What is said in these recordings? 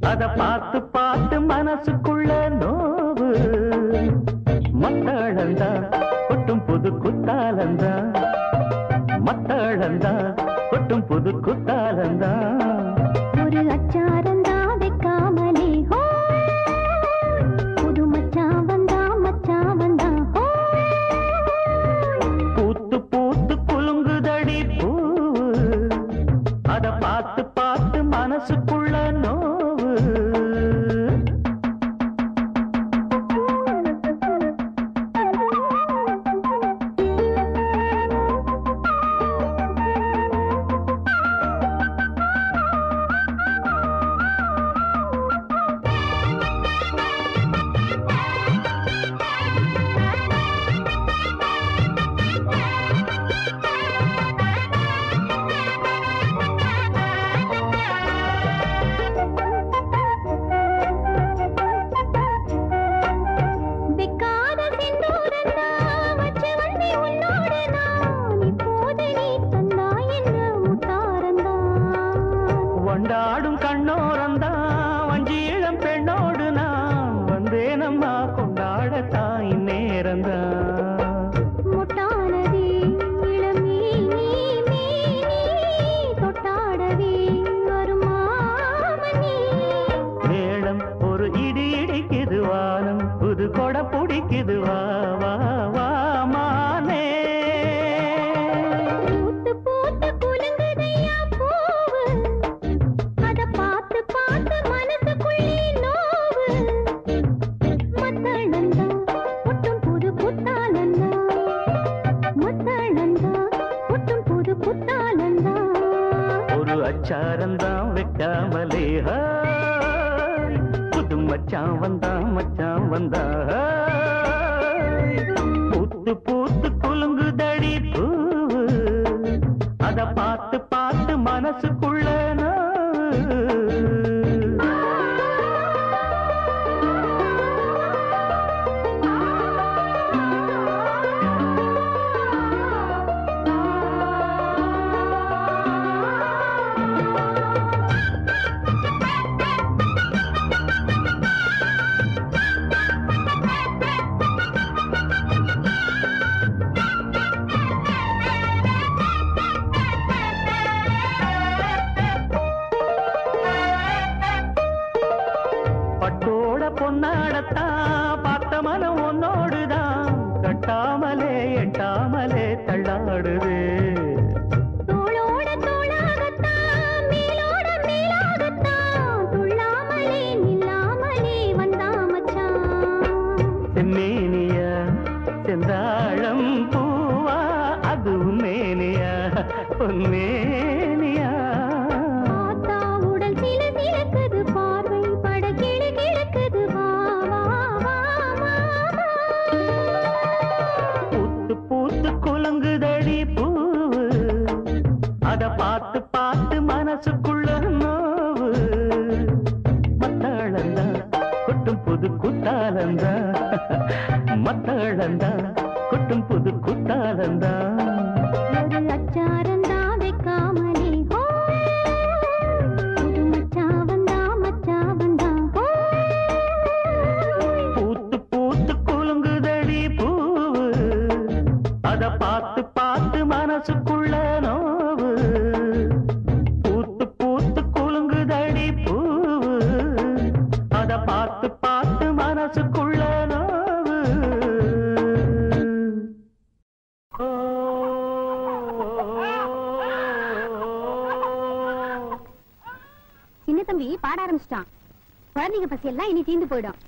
அத பார்த்து பார்த்து மனசுக்குள்ள நோவு மத்தளந்தா கொட்டும் புது குத்தாலந்தா மத்தளந்தா கொட்டும் புது குத்தாலந்தா ஒரு அச்சாரந்தா வைக்காமலே ஹோ புது மச்சான் வந்தா மச்சான் வந்தா ஹோ பூத்து பூத்து குலுங்குதடி பூவு அத பார்த்து பார்த்து மனசுக்குள்ள நோவு வெக்காத செந்தூரந்தா வச்சு வண்டி உன்னோடு நான் இப்போது நீ தந்தா என்ன முத்தாரந்தான் வண்டாடும் கண்ணோரந்தா வஞ்சி இளம் பெண்ணோடு நான் வந்தேனம்மா கொண்டாட தாய் நேரந்தான் முட்டானதே இளமே நீ மேனி தொட்டாடவே வருமாமணி மேளம் ஒரு இடி இடிக்குது வானம் புது கொடை பிடிக்குது வா வா வா மானே பூத்து பூத்து குலுங்குதையா பூவு அத பார்த்து பார்த்து மனசுக்குள்ளே நோவு மத்தளந்தா ஒட்டும் புது புத்தாலந்தா மத்தளந்தா ஒட்டும் புது புத்தாலந்தா ஒரு அச்சாரந்தான் வைக்காமலே ஹாய். புது மச்சான் வந்தா மச்சான் வந்தா ஹாய். பூத்து பூத்து குலுங்குதடி பூவு அத பார்த்து பார்த்து மனசுக்குள்ள நோவு. பட்டோட பொன்னாடத்தான் பார்த்த மனம் உன்னோடுதான் கட்டாமலே எட்டாமலே தள்ளாடுது தோளோட தோளாகத்தான் மேலோட மேலாகத்தான் துள்ளாமலே நில்லாமலே வந்தா மச்சான் செம்மேனியா செந்தாழம் பூவா அது உன்னேனியா உன்னேனியா பார்த்தா உடல் சில சிலக்குது பார்வை பட கிளு கிழக்குது வா வா வா மாமா பூத்து பூத்து குலுங்குதடி பூவு அத பார்த்து பார்த்து மனசுக்குள்ள நோவு மத்தாளந்தா கொட்டும் புது குத்தாலந்தா மத்தாளந்தா கொட்டும் புது குத்தாலந்தா ஒரு அச்சாரந்தா வைக்காமலே ஹோ புது மச்சான் வந்தா மச்சான் வந்தா ஹோ பூத்து பூத்து குலுங்குதடி பூவு அத பார்த்து பார்த்து மனசுக்குள்ள நோவு பூத்து பூத்து குலுங்குதடி பூவு அத பார்த்து பார்த்து மனசுக்குள்ள நோவு ஓ சின்ன தம்பி பாட ஆரம்பிச்சிட்டான் குழந்தைங்க பசி எல்லாம் இனி தீந்து போயிடும்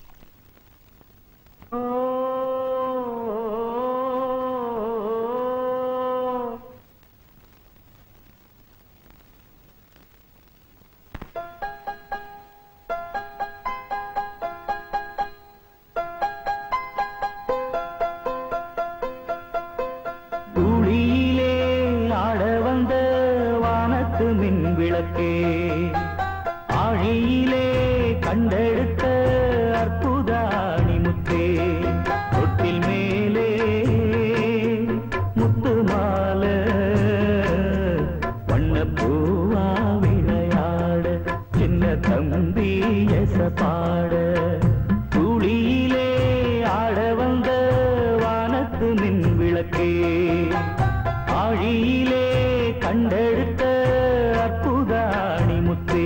துளியிலே ஆட வந்த வானத்து மின் விளக்கே ஆழியிலே கண்டெடுத்த அற்புத அணிமுத்தே தொட்டில் மேலே முத்து மாலை வண்ண பூவா விளையாட சின்ன தம்பி பாட துளியிலே ஆட வந்த வானத்து மின் விளக்கே ஆழியிலே கண்டெடுத்த அற்புதாணி முத்தே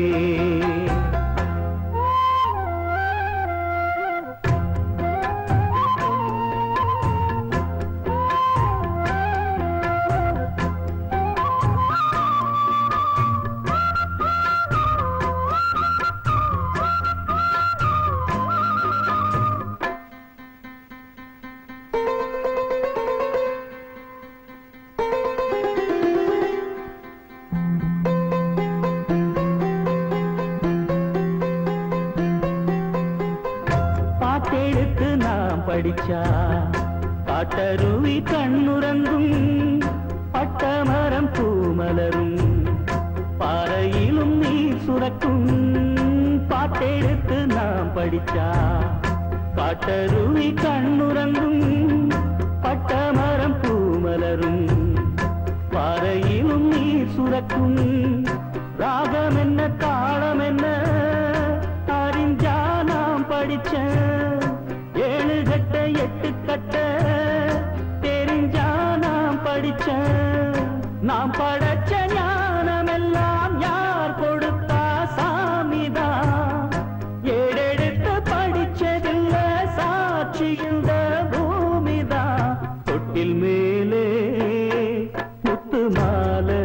பாட்டெடுத்து நாம் படிச்சா காட்டருவி கண்ணுறங்கும் பட்டமரம் பூமலரும் பாறையிலும் நீர் சுரக்கும் பாட்டெடுத்து நாம் படிச்சா காட்டருவி கண்ணுறங்கும் பட்டமரம் பூமலரும் பாறையிலும் நீர் சுரக்கும் ராகம் என்ன தாளம் என்ன அறிஞ்சா நாம் படிச்ச ஏழு கட்ட எட்டு கட்ட தெரிஞ்சா நாம் படிச்ச நாம் படைச்ச ஞானம் எல்லாம் யார் கொடுத்தா சாமிதான் ஏடெடுத்து படிச்சதில்ல சாட்சி இந்த பூமிதான் தொட்டில் மேலே முத்து மாலை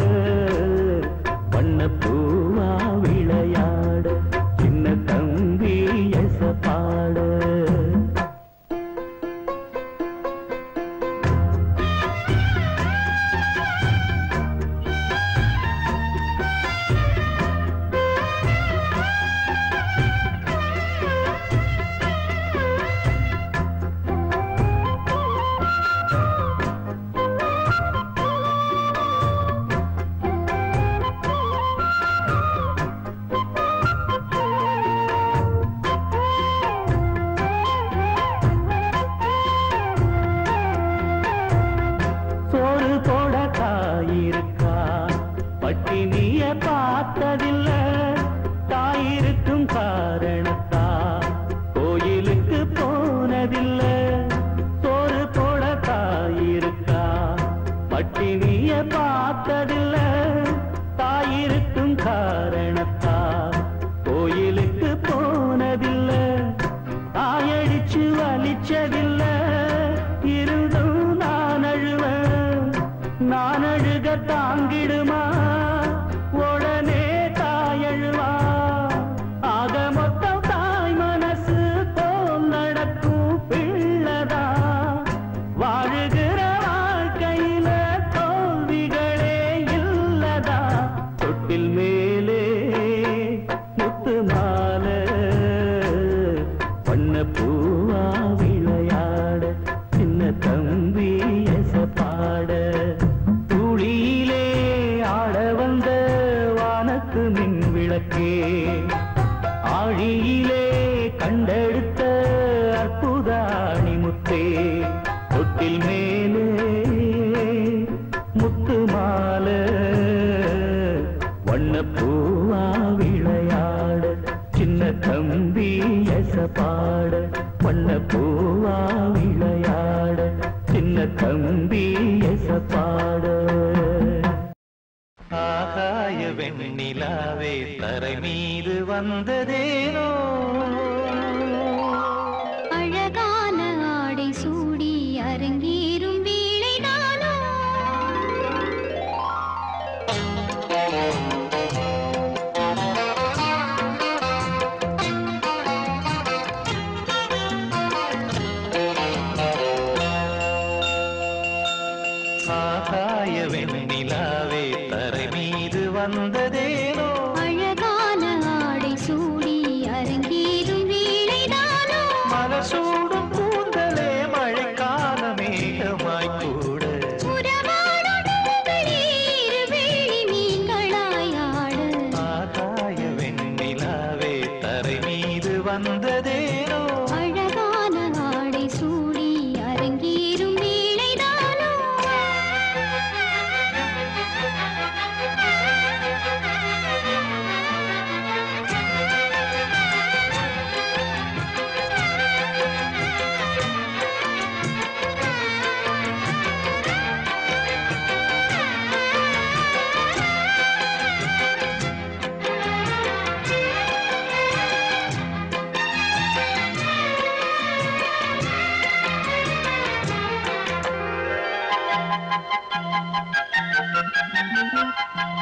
வண்ண பூவா விளையாட சின்ன தம்பி எச பாட சோறு போட தாயிருக்கா பட்டினிய பார்த்ததில்ல தாயிருக்கும் காரணத்தா கோயிலுக்கு போனதில்ல சோறு போட தாயிருக்கா பட்டினிய பார்த்ததில்ல தாயிருக்கும் காரணத்தா கோயிலுக்கு போனதில்ல தாயடிச்சு வலிச்சதில்ல இருந்தும் நான் அழுவேன் நான் அழுக தாங்கிடுமா உடனே தாயழுவா ஆக மொத்தம் தாய் மனசு போல் நடக்கும் பிள்ளதா வாழுகிற வாழ்க்கையில தோல்விகளே இல்லதா தொட்டில் மேலே முத்து மாலை வண்ண பூவா விளையாட சின்ன தம்பி எச பாட துளியிலே ஆட வந்த வானத்து மின் விளக்கே ஆழியிலே கண்டெடுத்த அற்புதாணி முத்தே தொட்டில் மேலே முத்து மாலை வண்ண பூவா விளையாட சின்ன தம்பி எச பாட வண்ண பூவா விளையாட சின்ன தம்பி எச பாட ஆகாய வெண்ணிலாவே தரை மீது வந்ததேனோ அழகான ஆடை சூடி அரங்கேறும் வேளை நானோ ஆகாய வெண்ணிலாவே தரை மீது வந்ததேனோ அழகான ஆடை சூடி அரங்கேறும் வேளை நானோ மலசூடும் கூந்தலே மழைக்கால மேகமாய் கூட உறவாடும் உங்களே இருவேளி மீன்களாய் ஆட ஆகாய வெண்ணிலாவே தரை மீது வந்ததேனோ அழகான ஆடை சூடி அரங்கேறும் வேளை நானோ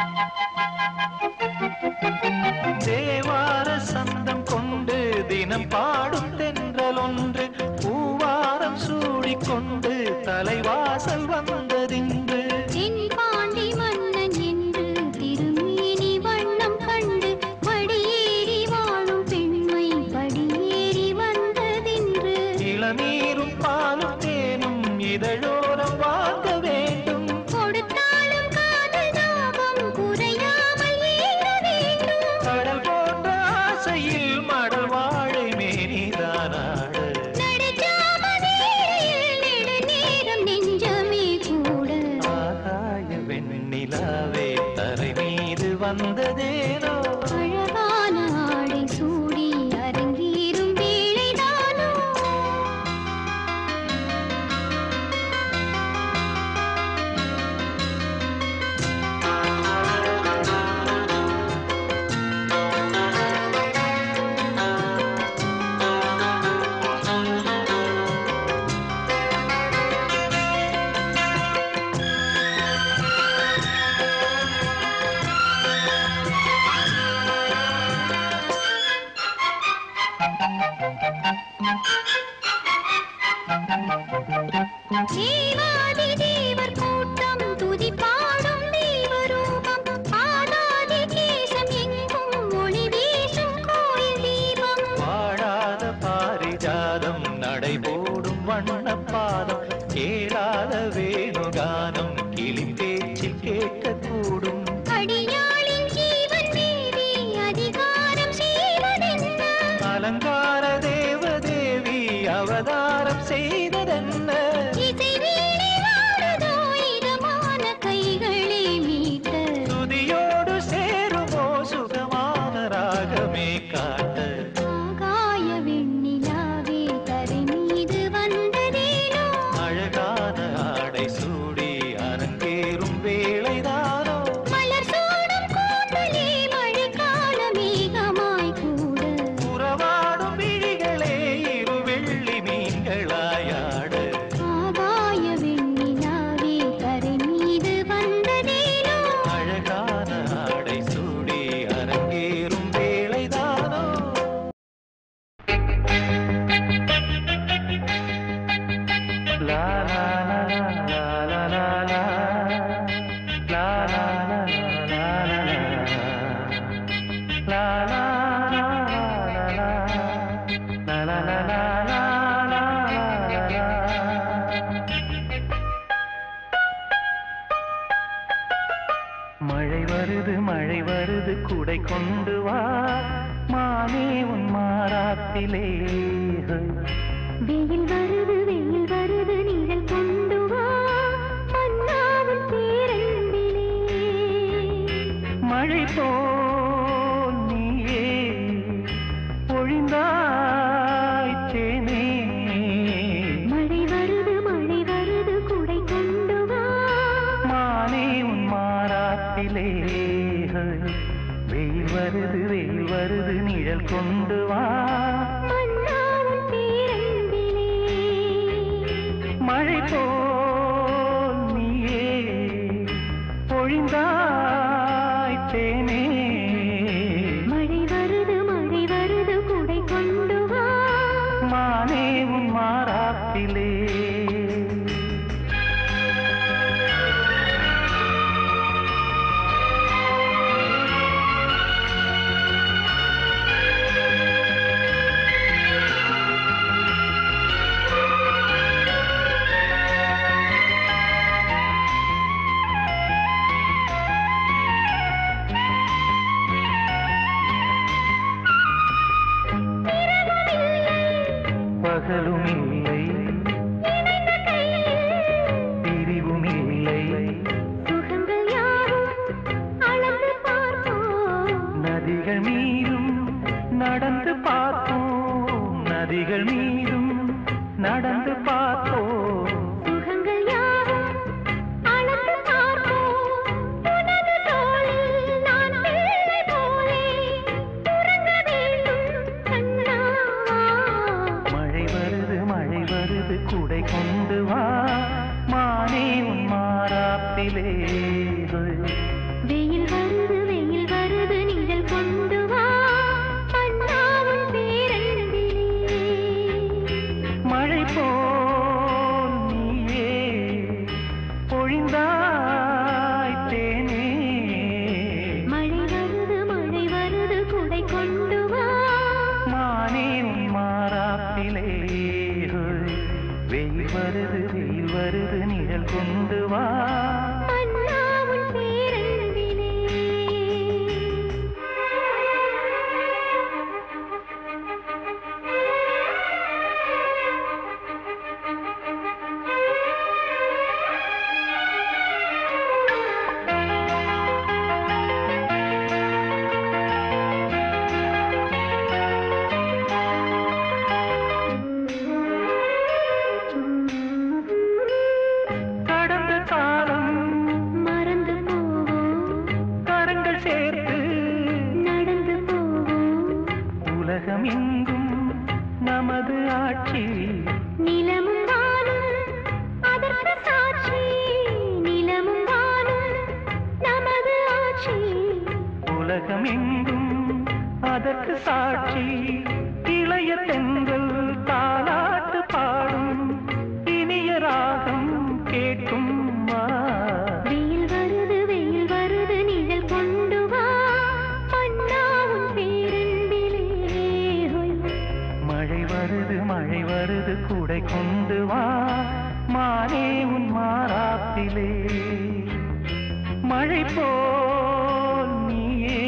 தேவார சந்தம் கொண்டு தினம் பாடும் தென்றல் ஒன்று பூவாரம் சூடிக்கொண்டு தலைவாசல் வந்ததின்று தென்பாண்டி மன்னன் என்று திருமேனி வண்ணம் கண்டு படியேறி வாழும் பெண்மை படியேறி வந்ததென்று இளநீரும் பாலும் தேனும் இதழோரம் வாங்க வேண்டும் கொடுத்தாலும் காதல் தாபம் குறையாமல் ஏற வேண்டும் கடல் போன்ற ஆசையில் மடல் வாழை மேனிதானாடு நடுச்சாமவேளையில் நெடுநேரம் நெஞ்சமே கூட ஆகாய வெண்ணிலாவே தரை மீது வந்ததேனோ அழகான ஆடை சூடி அரங்கேறும் வேளைதானோ தேவாதி தேவர் கூட்டம் துதி பாடும் தெய்வரூபம் ஆதாதி கேசம் எங்கும் ஒளி வீசும் கோயில் தீபம் வாழாத பாரிஜாதம் நடைபோடும் வண்ணப்பாதம் கேளாத வேணுகானம் கிளி பேச்சில் கேட்கக்கூடும் அடியாளின் ஜீவன் தேவி அதிகாரம் செய்வதென்ன அலங்கார தேவதேவி அவதாரம் செய்ததென்ன இசை வீணை வாடுதோ இதமான கைகளே மீட்ட துதியோடு சேருமோ சுகமான ராகமே காட்ட ஆகாய வெண்ணிலாவே தரை மீது வந்ததேனோ அழகான ஆடை சூடி அரங்கேறும் வேளைதானோ மலர் சூடும் கூந்தலே மழைக்கால மேகமாய் கூட உறவாடும் விழிகளே இரு வெள்ளி மீன்களாயாட ஆகாய வெண்ணிலாவே கரை மீது வந்ததேனோ அழகான ஆடை சூடி அரங்கேறும் வேளைதானோ லா லா லா லா லா லா லா லா லா லா லா லா லா லா லா மழை வருது மழை வருது குடை கொண்டு வா மானே உன் மாறாத்திலே வெயில் வருது வெயில் வருது நிழல் கொண்டு வா மன்னாவின் பேரன்பிலே மழை போல் நீயே பொழிந்தாய் தேனே மழை வருது மழை வருது குடை கொண்டு வா மானே உன் மாறாத்திலே வெயில் வருது வெயில் வருது நிழல் கொண்டு வா மன்னாவின் பேரன்பிலே மழை போல் நீயே பொழிந்தாய் தேனே மழை வருது மழை வருது குடை கொண்டு வா மானே உன் மாறாத்திலே பகலும் இல்லை பிரிவும் இல்லை சுகங்கள் யாவும் அளந்து பார்ப்போம் நதிகள் மீதும் நடந்து பார்ப்போம் நதிகள் மீதும் நடந்து பார்ப்போம் சுகங்கள் யாவும் அளந்து பார்ப்போம் உனது தோளில் நான் பிள்ளை போலே உறங்க வேண்டும் கண்ணாவா மழை வருது மழை வருது குடை கொண்டு வா மானே உன் மாறாப்பிலே வெயில் உலகம் எங்கும் நமது ஆட்சி நிலமும் வானும் அதற்கு சாட்சி நிலமும் வானும் நமது ஆட்சி உலகம் எங்கும் அதற்கு சாட்சி இளைய தென்றல் தாலாட்டு பாடும் இனிய ராகம் கேட்கும் வா வெயில் வருது வெயில் வருது நிழல் கொண்டு வா மன்னாவும் பேரன்பிலே ஹொய். மழை வருது மழை வருது கூடை கொண்டு வா மானே உன் மாறாப்பிலே மழை போல் நீயே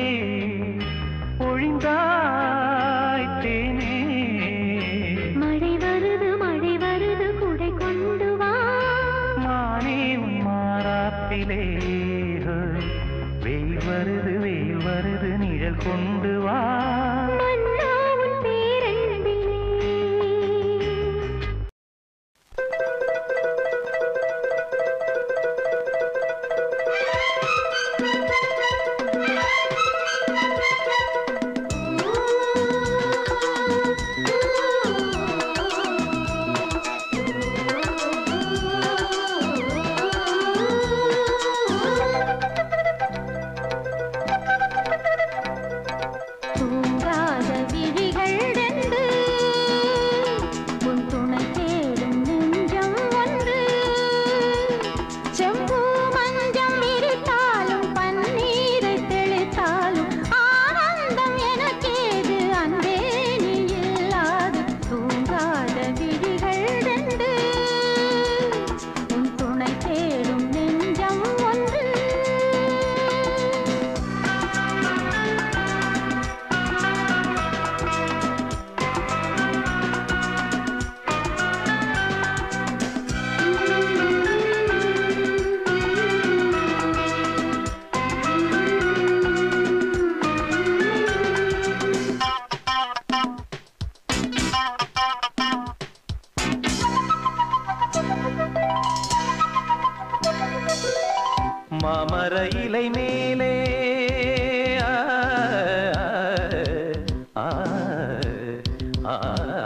பொழிந்தாய் தேனே மழை வருது மழை வருது குடை கொண்டு வா மானே உன் மாறாப்பிலே வெயில் வருது வெயில் வருது நிழல் கொண்டு வா மன்னாவும் பேரன்பிலே தூங்காத விழிகள் ரெண்டு உன் துணை தேடும் நெஞ்சம் ஒன்று செம்பூ மஞ்சம் விரித்தாலும் பன்னீரை தெளித்தாலும் ஆனந்தம் எனக்கேது அன்பே நீ இல்லாது தூங்காத விழிகள் ரெண்டு உன் துணை தேடும் நெஞ்சம் ஒன்று மாமர இலை மேலே ஆ, ஆ, ஆ,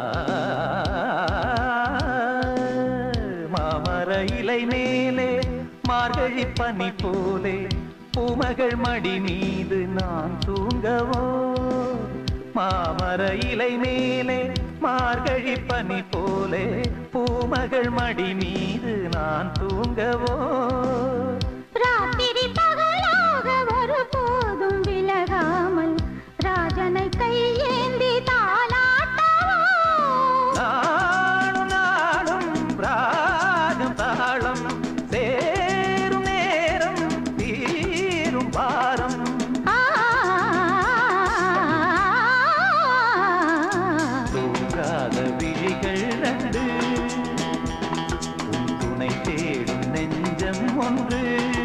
மாமர இலை மேலே மார்கழி பனி போலே பூமகள் மடி மீது நான் தூங்கவோ மாமர இலை மேலே மார்கழி பனி போலே பூமகள் மடி மீது நான் தூங்கவோ ராத்திரி பகலாக ஒரு போதும் விலகாமல் ராஜனை கையேந்தி தாளாட்டவோ நாளும் நாளும் ராகம் தாளம் சேரும் நேரம் தீரும் பாரம் ஆ, தூங்காத விழிகள் ரெண்டு உன் துணை தேடும் நெஞ்சம் ஒன்று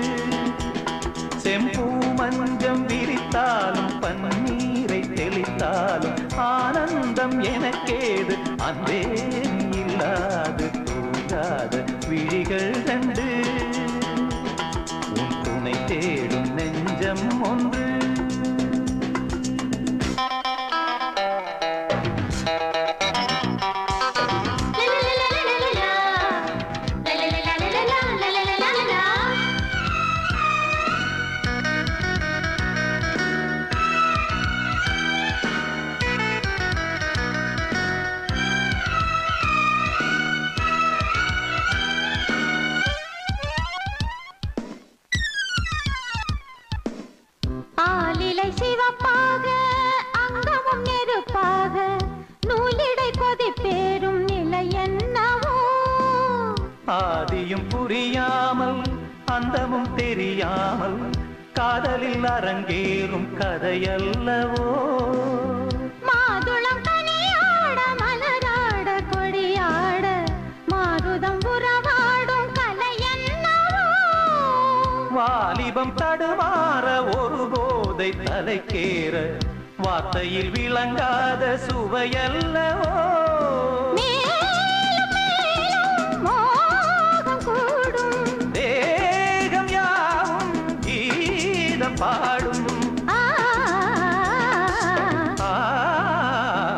செம்பூ மஞ்சம் விரித்தாலும் பன்னீரை தெளித்தாலும் ஆனந்தம் எனக்கேது அன்பே நீ இல்லாது தூங்காத விழிகள் ரெண்டு உன் துணை தேடும் நெஞ்சம் ஒன்று ஆலிலை சிவப்பாக அங்கமும் நெருப்பாக நூலிடை கொதிப்பேறும் நிலை என்னவோ ஆதியும் புரியாமல் அந்தமும் தெரியாமல் காதலில் அரங்கேறும் கதையல்லவோ மாதுளம் கனியாட மலராட கொடியாட மாருதம் உறவாடும் கலை என்னவோ வாலிபம் தடுமாற ஒரு போதை தலைக்கேற வார்த்தையில் விளங்காத சுவையல்லவோ மேலும் மேலும் மோகம் கூடும் தேகம் யாவும் கீதம் பாடும் ஆ ஆ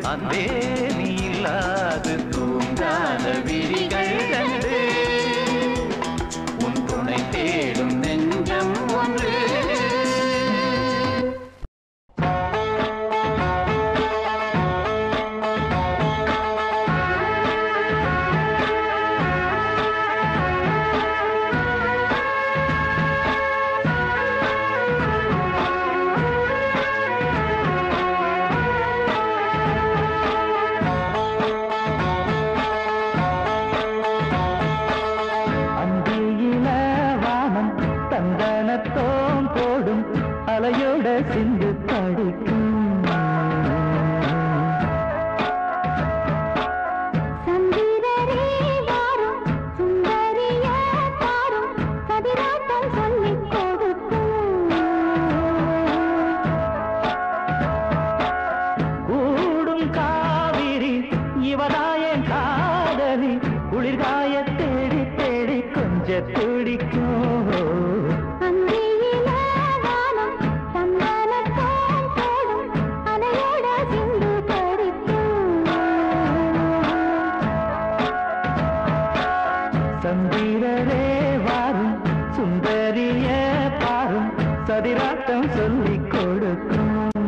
அன்பே நீ இல்லாது தூங்காத விழிகள் கண்டு உன் துணை தேடும் நெஞ்சம் ஒன்று அந்தியில வானம் தந்தனத்தோம் போடும் அலையோட சிந்து படிக்கும் சந்திரரே வாரும் சுந்தரிய தாரும் கதிராட்டம் சொல்லிக் கொடுக்கும் கூடும் காவிரி இவதாயன் காதலி குளிர்காய தேடி தேடி கொஞ்ச துடிக்கும் அந்தியில வானம் சந்தனத்தோம் போடும் அலையோட சிந்து படிக்கும் சந்திரரே வாரும் சுந்தரிய பாரும் சதிராட்டம் சொல்லிக் கொடுக்கும்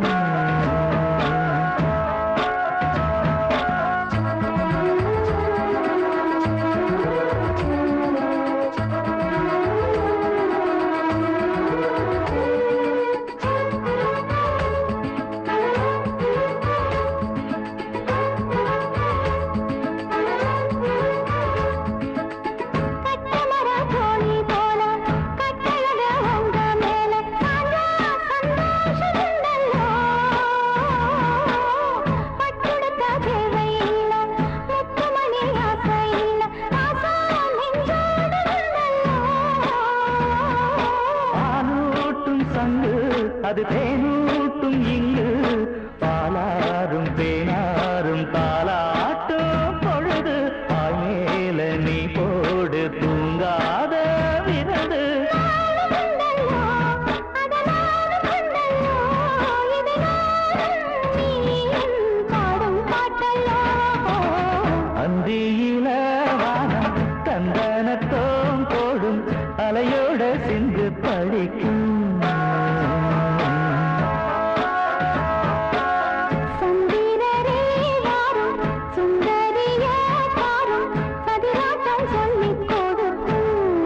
கட்டமர தோணி போல கட்டழக உங்க மேல சாஞ்சா சந்தோஷமுண்டல்லோ. பட்டுடுத்த தேவையில்ல, முத்துமணி ஆசையில்ல, ஆசா நெஞ்சோடு உள்ளல்லோ. பாலூட்டும் சங்கு அது தேனூட்டும் இங்கு பாலாரும் தேனாரும் தாலாட்டும் பொழுது பாய் மேல நீ போடு தூங்காத விரது உண்டல்லோ, அதனாலும் உண்டல்லோ, இது நானும் நீயும் பாடும் பாட்டல்லோ. அந்தியில வானம் தந்தனத்தோம் போடும் அலையோட சிந்து படிக்கும் சந்திரரே வாரும் சுந்தரிய பாரும் சதிராட்டம் சொல்லிக் கொடுக்கும்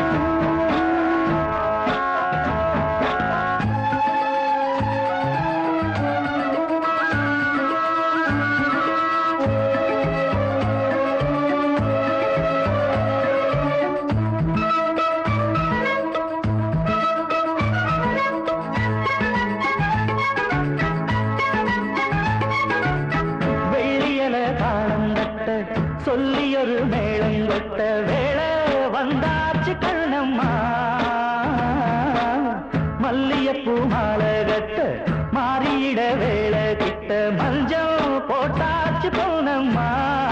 வெள்ளியல தாளம் கட்ட சொல்லியொரு மேளம் கொட்ட வேளை வந்தாச்சு கண்ணம்மா மல்லியப்பூ மாலை கட்ட மாறியிட வேளை கிட்ட மஞ்சள் போட்டாச்சு பொன்னம்மா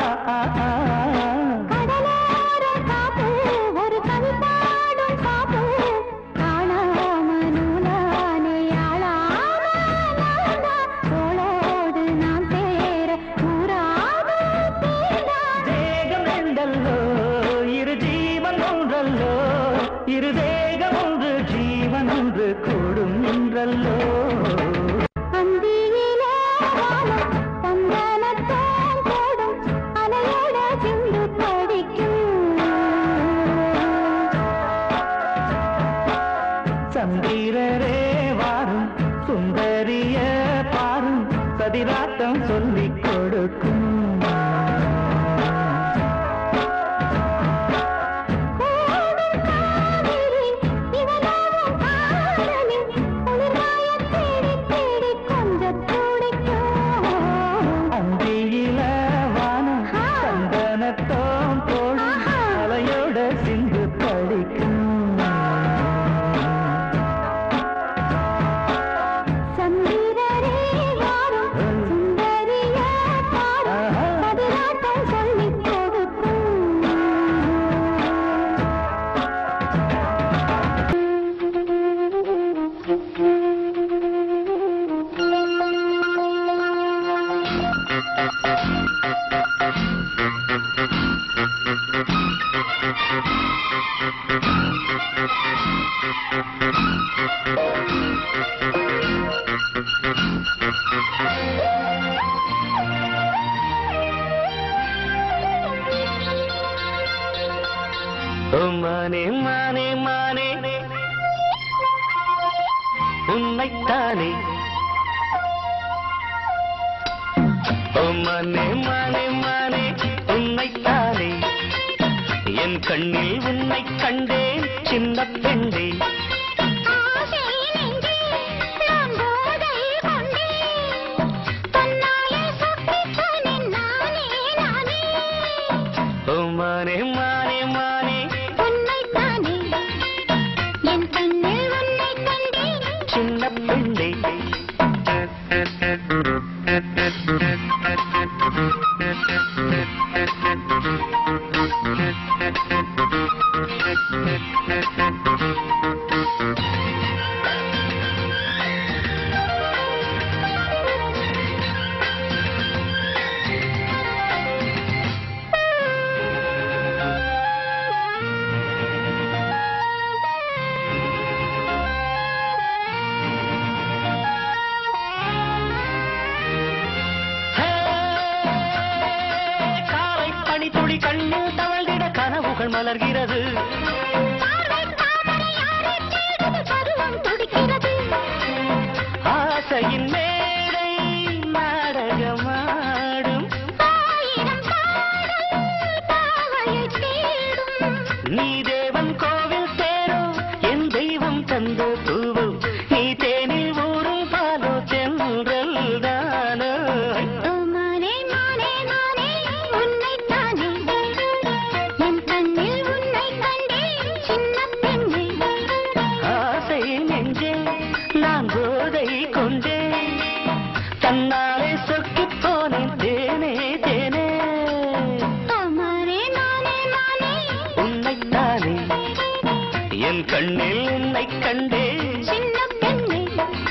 கடலோரம் காப்பு ஒரு கவி பாடும் காப்பு காணாம நூலானே ஆளாம நான்தான் தோளோடு நான் சேர கூறாது தீண்டா தேகம் ரெண்டல்லோ இரு ஜீவன் ஒன்றல்லோ இரு தேகம் ஒன்று ஜீவன் ஒன்று கூடும் என்றல்லோ அந்தியிலே வானம் சந்தனத்தோம் போடும் அலையோட சிந்து படிக்கும் சந்திரரே வாரும் சுந்தரிய பாரும் சதிராட்டம் சொல்லிக் கொடுக்கும் ஓடும் காவிரி இவனாவும் காதலி குளிர்காய தேடி தேடி கொஞ்சம் துடிக்கும் அந்தியில வானம் சந்தனத்தோம் போடும் அலையோட சிந்து படிக்கும் சந்திரரே வாரும் சுந்தரிய ஓ மானே மானே மானே உன்னைத்தானே ஓ மானே மானே மானே உன்னைத்தானே என் கண்ணில் உன்னை கண்டேன் சின்ன பெண்டே ஆசை நெஞ்சே நான் போதை கொண்டேன் தன்னாலே சொக்கித்தானேன் நானே நானே ஓ மானே மானே மானே உன்னைத்தானே என் கண்ணில் உன்னை கண்டேன் சின்ன பெண்டே காலை பனி துளி கண்ணில் தவழ்ந்திட கனவுகள் மலர்கிறது பார்வை தாமரை யாரை தேடுது பருவம் துடிக்கிறது ஆசையின் மேடை நாடகமாடும் ஆயிரம் பாடல் பாவையை தேடும் நீ தேவன் கோவில் சேரோ என் தெய்வம் தந்த பூவோ நீ தேனில் ஊரும் பாலோ சென்றல் தானோ ஓ மானே மானே மானே உன்னைத்தானே என் கண்ணில் உன்னை கண்டேன் சின்ன பெண்ணே ஆசை நெஞ்சே நான் போதை கொண்டேன் தன்னாலே சொக்கிப் போனேன் தேனே தேனே ஓ மானே மானே மானே உன்னைத்தானே என் கண்ணில் உன்னை கண்டேன் சின்ன பெண்ணே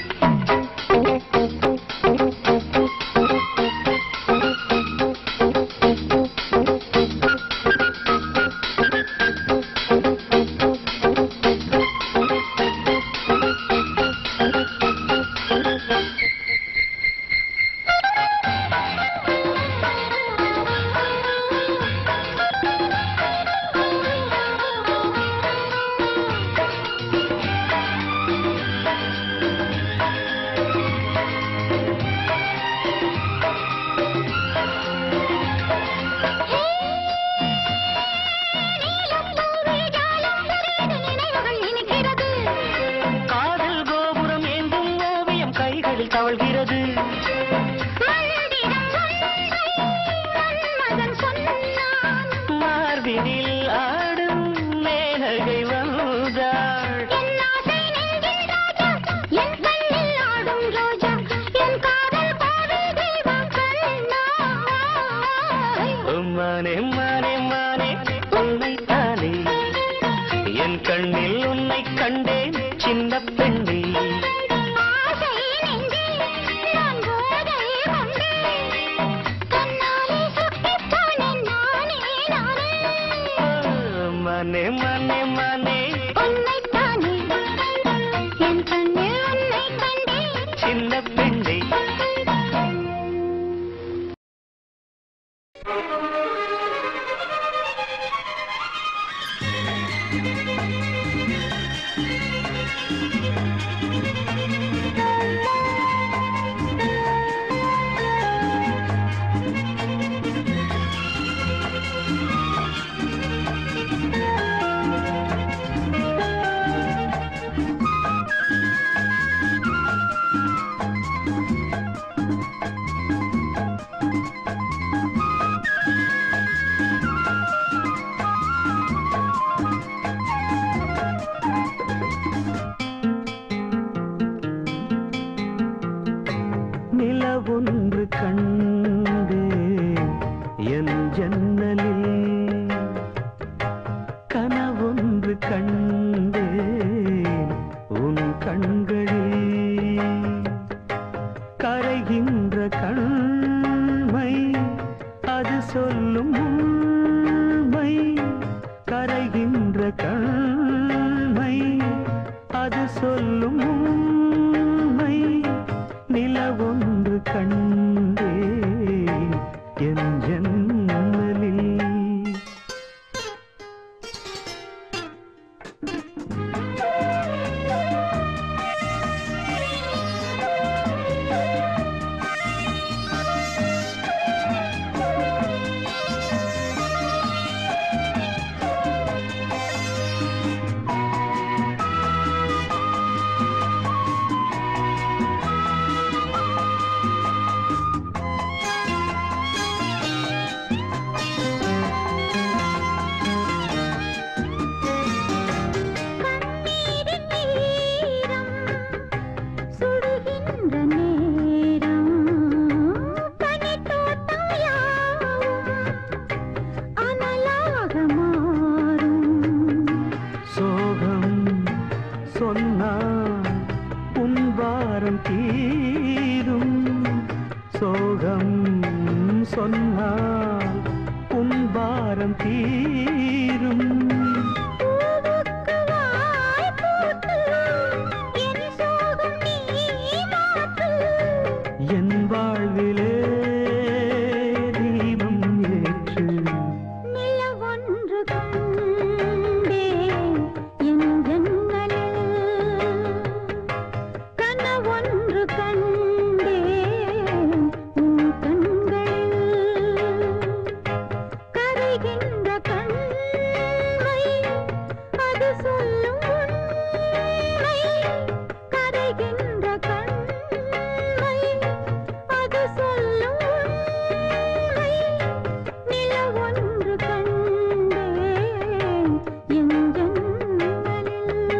நீலம் பூவே ஜாலம் பெரியது நினைவுகள் இனிக்கிறது காதல் கோபுரம் எங்கும் ஓவியம் கைகளில் தவழ்கிறது மந்திரம் ஒன்றை மன்மதன் சொன்னான் மார்பினில் ஆடும் மேனகை வந்தாள் என் ஆசை நெஞ்சில் ராஜா என் கண்ணில் ஆடும் ரோஜா என் காதல் கோவில் தெய்வம் கண்ணாய் மானே மானே மானே உன்னைத்தானே என் கண்ணில் உன்னை கண்டேன் சின்ன பெண்ணே ஆசை நெஞ்சில் நான் போதை கொண்டேன் கண்ணாலே சொக்கிப் போனேன் நானே நானே மனே மனே மனே உன்னைத்தானே என் கண்ணில் உன்னை கண்டேன் சின்ன பெண்ணே நிலவொன்று கண்டு என் ஜன்னலில் கனவொன்று கண்டேன் உன் கண்களில் கரைகின்ற கண்மையில் ஒன்று கண்டே என் ஜன்னலில் கண்ணீரின் ஈரம் சுடுகின்ற நேரம் பனித்தோட்டம் யாவும் அனலாக மாறும் சோகம் சொன்னால் உன் வாரம் தீரும் சோகம் சொன்னால் உன் வாரம் தீரும் பூவுக்கு வாய் பூத்து என் சோகம் நீ மாற்று என் வாழ்விலே தீபம் ஏற்று நிலவொன்று கண்டே என் ஜன்னலில் கனவொன்று கண்டே உன் கண்களில் கரைகின்ற கண்மை அது சொல்லும் உண்மை கரைகின்ற கண்மை அது சொல்லும் உண்மை நிலவொன்று கண்டே என் ஜன்னலில்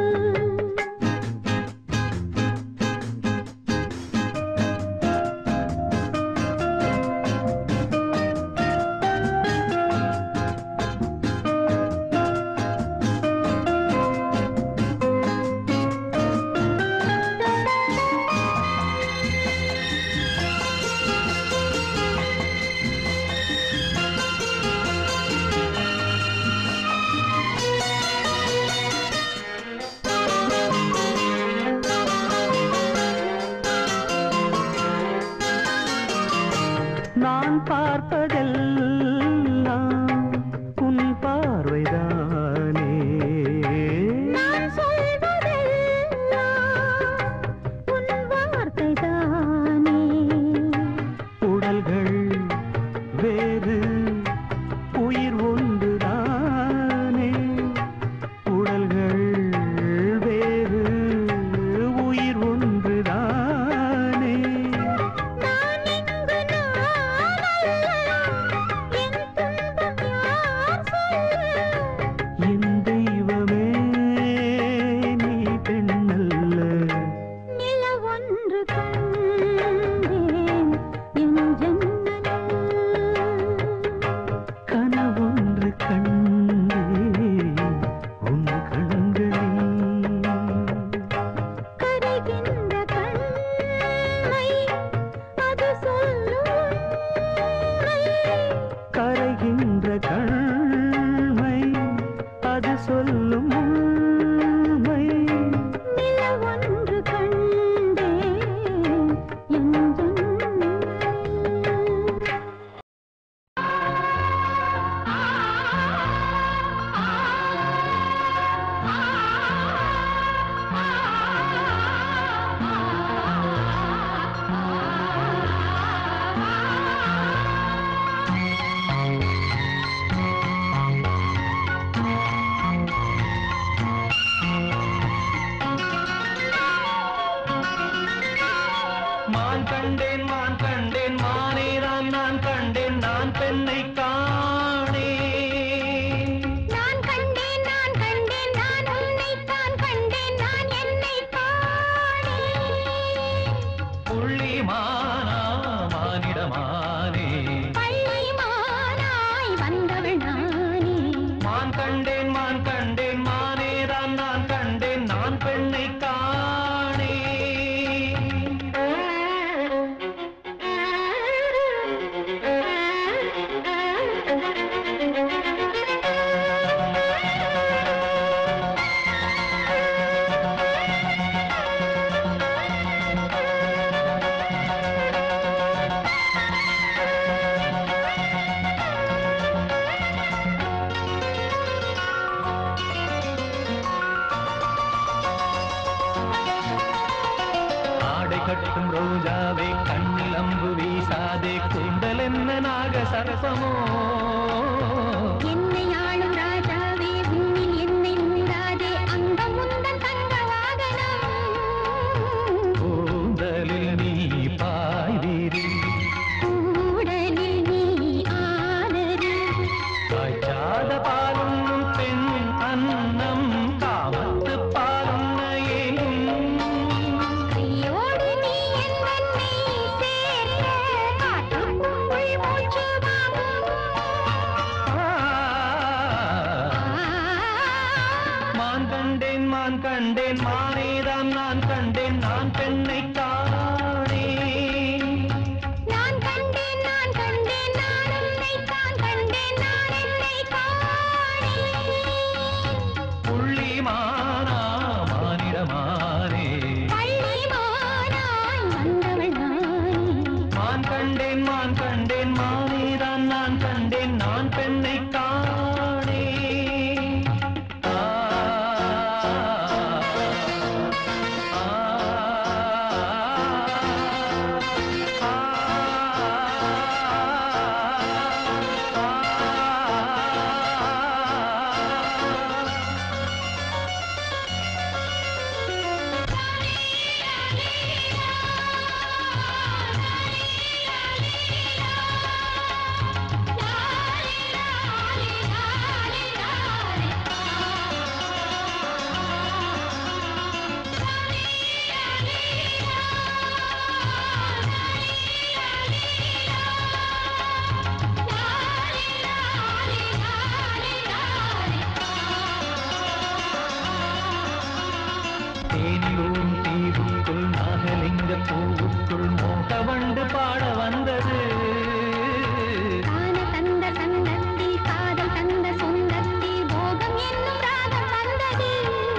நான் பார்ப்பதெல்லாம் உன் பார்வைதானே நான் சொல்வதெல்லாம் உன் வார்த்தைதானே உடல்கள் வேறு உயிர் ஒன்றுதானே உடல்கள் வேறு உயிர் ஒன்றுதானே நான் இங்கு நான் அல்ல என் ஆடாதே கூந்தல் என்ன நாக சரசமோ என்னை ஆளும் ராஜாவே உன்னில் என்னை மூடாதே அந்த முந்தன் தங்க வாகனம் கூந்தலில் நீ பாய்வீரி கூடலில் நீ ஆனது காய்ச்சாத பாலுண்ணும் பெண் அன்னம் காமத்து பாலுண்ண ஏங்கும் கையோடு நீ என்னை சேர்க்க காற்றுக்குள் மூச்சு வாங்கும் மான் கண்டேன் மான் கண்டேன் மானேதான் நான் கண்டேன் நான் பெண்ணை காணேன் நான் கண்டேன் நான் கண்டேன் நான் உன்னை தான் கண்டேன் நான் என்னை காணேன் புள்ளி மானா மானிடமானே பள்ளி மானாய் வந்தவள் நானே மான் கண்டேன் மான் கண்டேன் மானேதான் நான் கண்டேன் நான் பெண்ணை காணேன் ஆ, ஆ, ஆ, ஆ. தேனியூரும் தீவுக்குள் நாகலிங்க பூவுக்குள் மோகவண்டு பாட வந்தது காண தந்த சந்தத்தில் காதல் தந்த சொந்தத்தில் போகம் என்னும் ராகம் வந்தது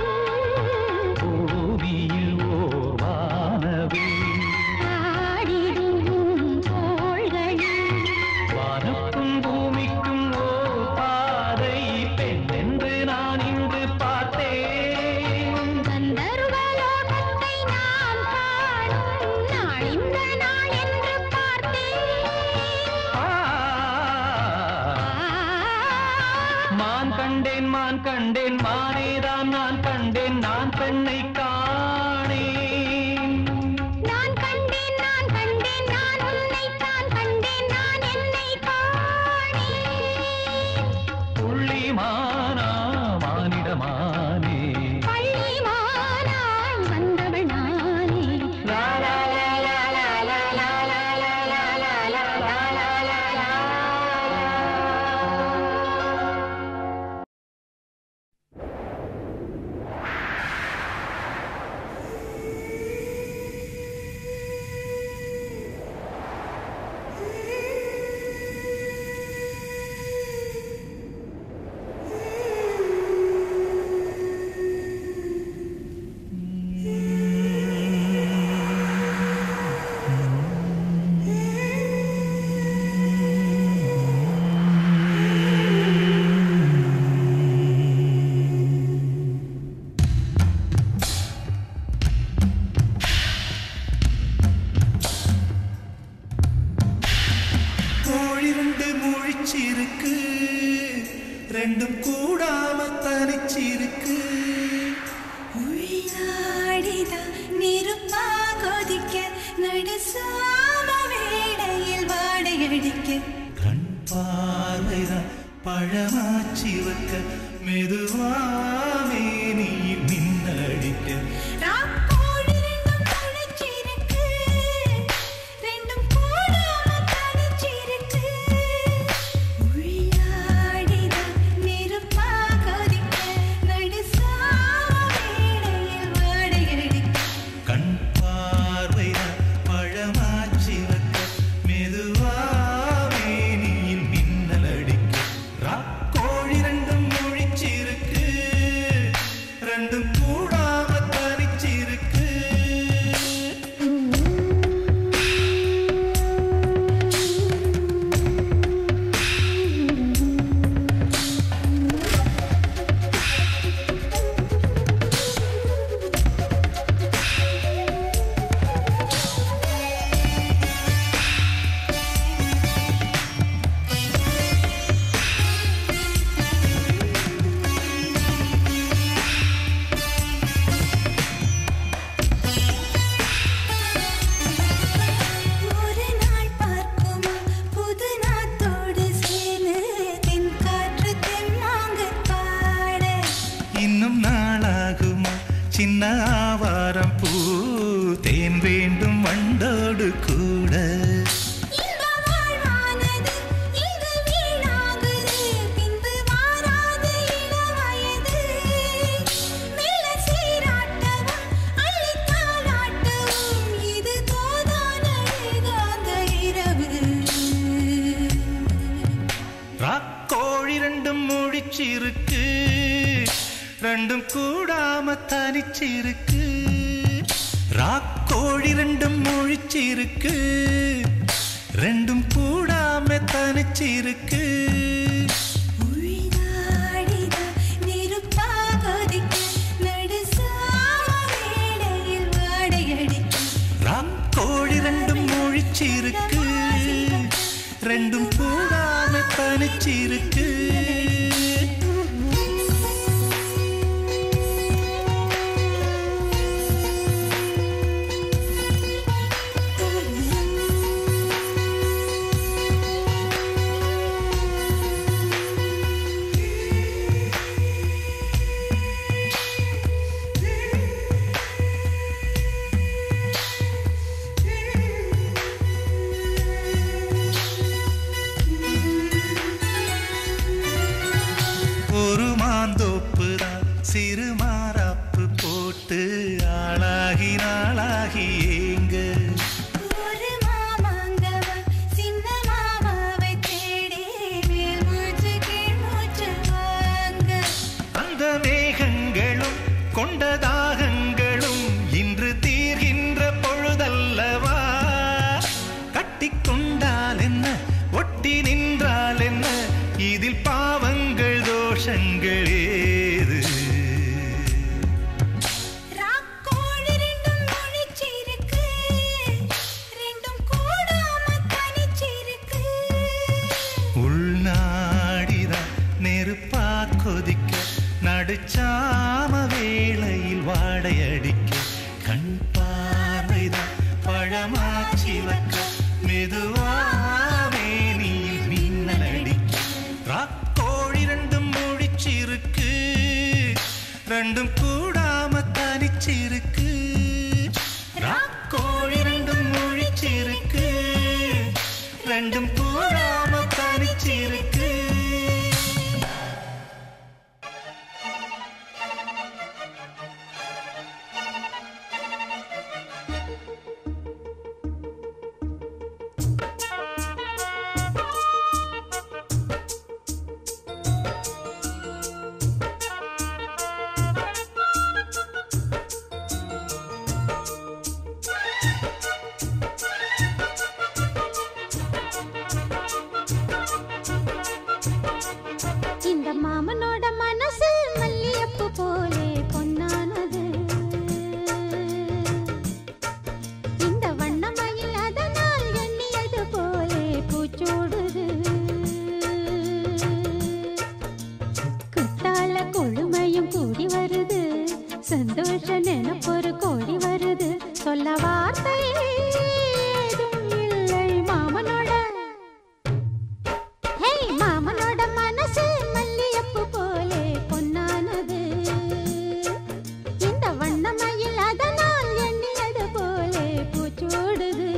பூமியில் ஓர் வானவில் ஆடிடும் தோள்களில் வானுக்கும் பூமிக்கும் ஓர் பாதை பெண் என்று நான் இன்று பார்த்தேன் கந்தர்வலோகத்தை நாம் காணும் நாள் இந்த நாள் என்று பார்த்தேன் ஆ, மான் கண்டேன் மான் கண்டேன் மானேதான் நான் கண்டேன் நான் பெண்ணை காணேன் நான் கண்டேன் நான் கண்டேன் நான் உன்னை தான் கண்டேன் நான் என்னை காணேன் புள்ளி மானா மானிடமானே பள்ளி மானாய் வந்தவள் நானே லா லா லா லா லா லா லா லா லா லா லா லா லா லா லா லா. கோழி ரெண்டு முழிச்சிருக்கு ரெண்டும் கூடாம தனிச்சிருக்கு ഉഴിയാടിതാ നെരുപ്പാ കൊതിക്ക നടുസാമ വേടയിൽ വാടയടിക്ക கண் பார்வைதான் பழமாச்சி வைக்க மெதுவாமே நீ மின்னடிக்க ராக்கோழி ரெண்டும் முழிச்சிருக்கு ரெண்டும் கூடாம தனிச்சிருக்கு உழியாடிதா நெருப்பா கொதிக்க நடுசாம வேடயில் வாடயடிக்க கண் பார்வைதான் பழமாச்சி வைக்க மெதுவாமே நீ மின்னல் அடிக்க ராக்கோழி ரெண்டும் முழிச்சிருக்கு ரெண்டும் கூடாம தனி ரெண்டும் கூடாம தனிச்சிருக்கு ராக்கோழி ரெண்டும் முழிச்சிருக்கு ரெண்டும் கூடாம தனிச்சிருக்கு உள்நாடிதா நெருப்பா கொதிக்க நடுசாவேளையில் வாடையடிக்க ராக்கோழி ரெண்டும் முழிச்சிருக்கு ரெண்டும் கூடாம தனிச்சிருக்கு ஒரு மாந்தோப்பு தான் சிறு மாறாப்பு போட்டு ஆளாகி நாளாகி ஏங்க ஒரு மாமாங்கவ சின்ன மாமாவை தேடி மேல் மூச்சு கீழ் மூச்சு வாங்க அந்த மேகங்களும் கொண்ட தாகங்களும் இன்று தீர்கின்ற பொழுதல்லவா கட்டிக்கொண்டால் என்ன ஒட்டி நின்றால் என்ன இதில் பாவங்கள் தோஷங்கள் ஏது ராக்கோழி ரெண்டும் முழிச்சிருக்கு ரெண்டும் கூடாம தனிச்சிருக்கு உள்நாடிதான் நெருப்பா கொதிக்க நடுச்சாம வேளையில் வாடையடிக்க கண் பார்வைதான் பழமாச்சி வைக்க மெதுவாவே நீ மின்னல் அடிக்க ராக்கோழி ரெண்டும் முடிச்சிருக்கு ரெண்டும் கூடாம தனிச்சிருக்கு ராக்கோழி ரெண்டும் முழிச்சிருக்கு ரெண்டும் கூடாம தனிச்சிருக்கு இந்த மாமனோட மனசு மல்லியப்பு போலே பொன்னானது இந்த வண்ணமயில் அதனால் எண்ணியது போலே பூச்சோடுது குத்தால கொழுமையும் கூடி வருது சந்தோஷ நினப்பொரு கோடி வருது சொல்ல வார்த்தை ஏதும் இல்லை மாமனோட ஹே மாமனோட மனசு மல்லியப்பு போலே பொன்னானது இந்த வண்ணமயில் அதனால் எண்ணியது போலே பூச்சோடுது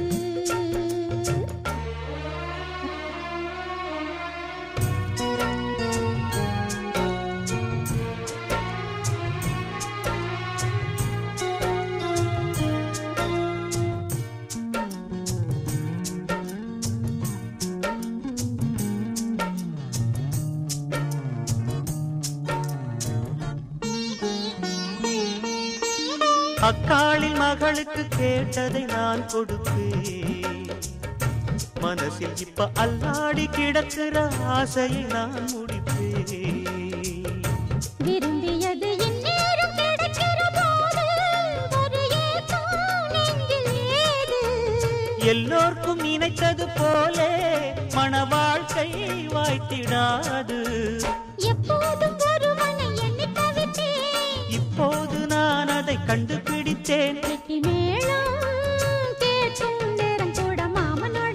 அக்காளின் மகளுக்கு கேட்டதை நான் கொடுப்பேன் மனசில் இப்ப அல்லாடி கிடக்கிற ஆசையை நான் முடிப்பேன் விரும்பியது இந்நேரம் கிடைக்கிற போது ஒரு ஏக்கம் நெஞ்சில் ஏது எல்லோர்க்கும் நினைத்தது போலே மன வாழ்க்கை வாய்த்திடாது எப்போதும் ஒருவனை எண்ணி தவித்தேன் இப்போது நான் அதை கண்டுபிடித்தேன் கெட்டி மேளம் கேட்கும் நேரம் கூட மாமனோட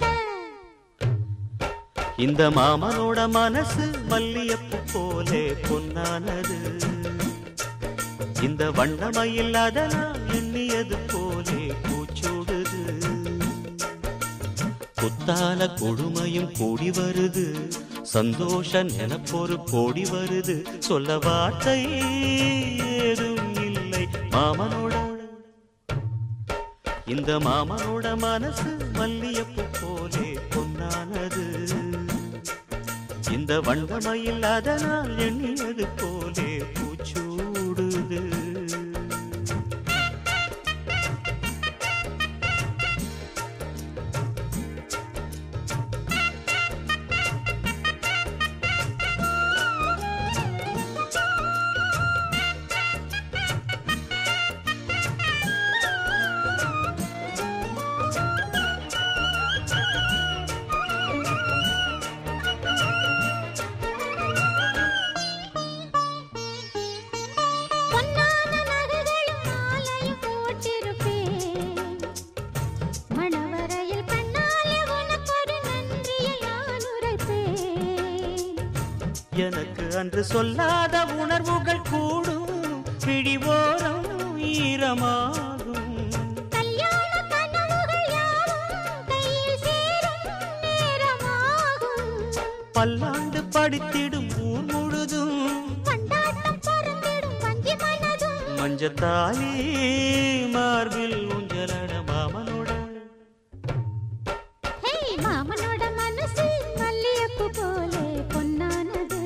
இந்த மாமனோட மனசு மல்லியப்பு போலே பொன்னானது இந்த வண்ணமயில் அதனால் எண்ணியது போலே பூச்சூடுது குத்தால கொடுமையும் கூடி வருது சந்தோஷ நினப்பொரு கோடி வருது சொல்ல வார்த்தை ஏதும் இல்லை மாமனோட இந்த மாமனோட மனசு மல்லியப்பு போலே பொன்னானது இந்த வண்டமையில் அதனால் எண்ணியது போலே பூச்சூடுது எனக்கு அன்று சொல்லாத உணர்வுகள் கூடும் பிடிவோரம் ஈரமாகும் கல்யாண கனவுகள் யாவும் கையில் சேரும் நேரமாகும் பல்லாண்டு படித்திடும் ஊர் முழுதும் கொண்டாட்டம் பிறந்திடும் வஞ்சி மனதும் மஞ்சத்தாலி மார்பில் ஊஞ்சலட மாமனோட ஹே மாமனோட மனசு மல்லியப்பு போலே பொன்னானது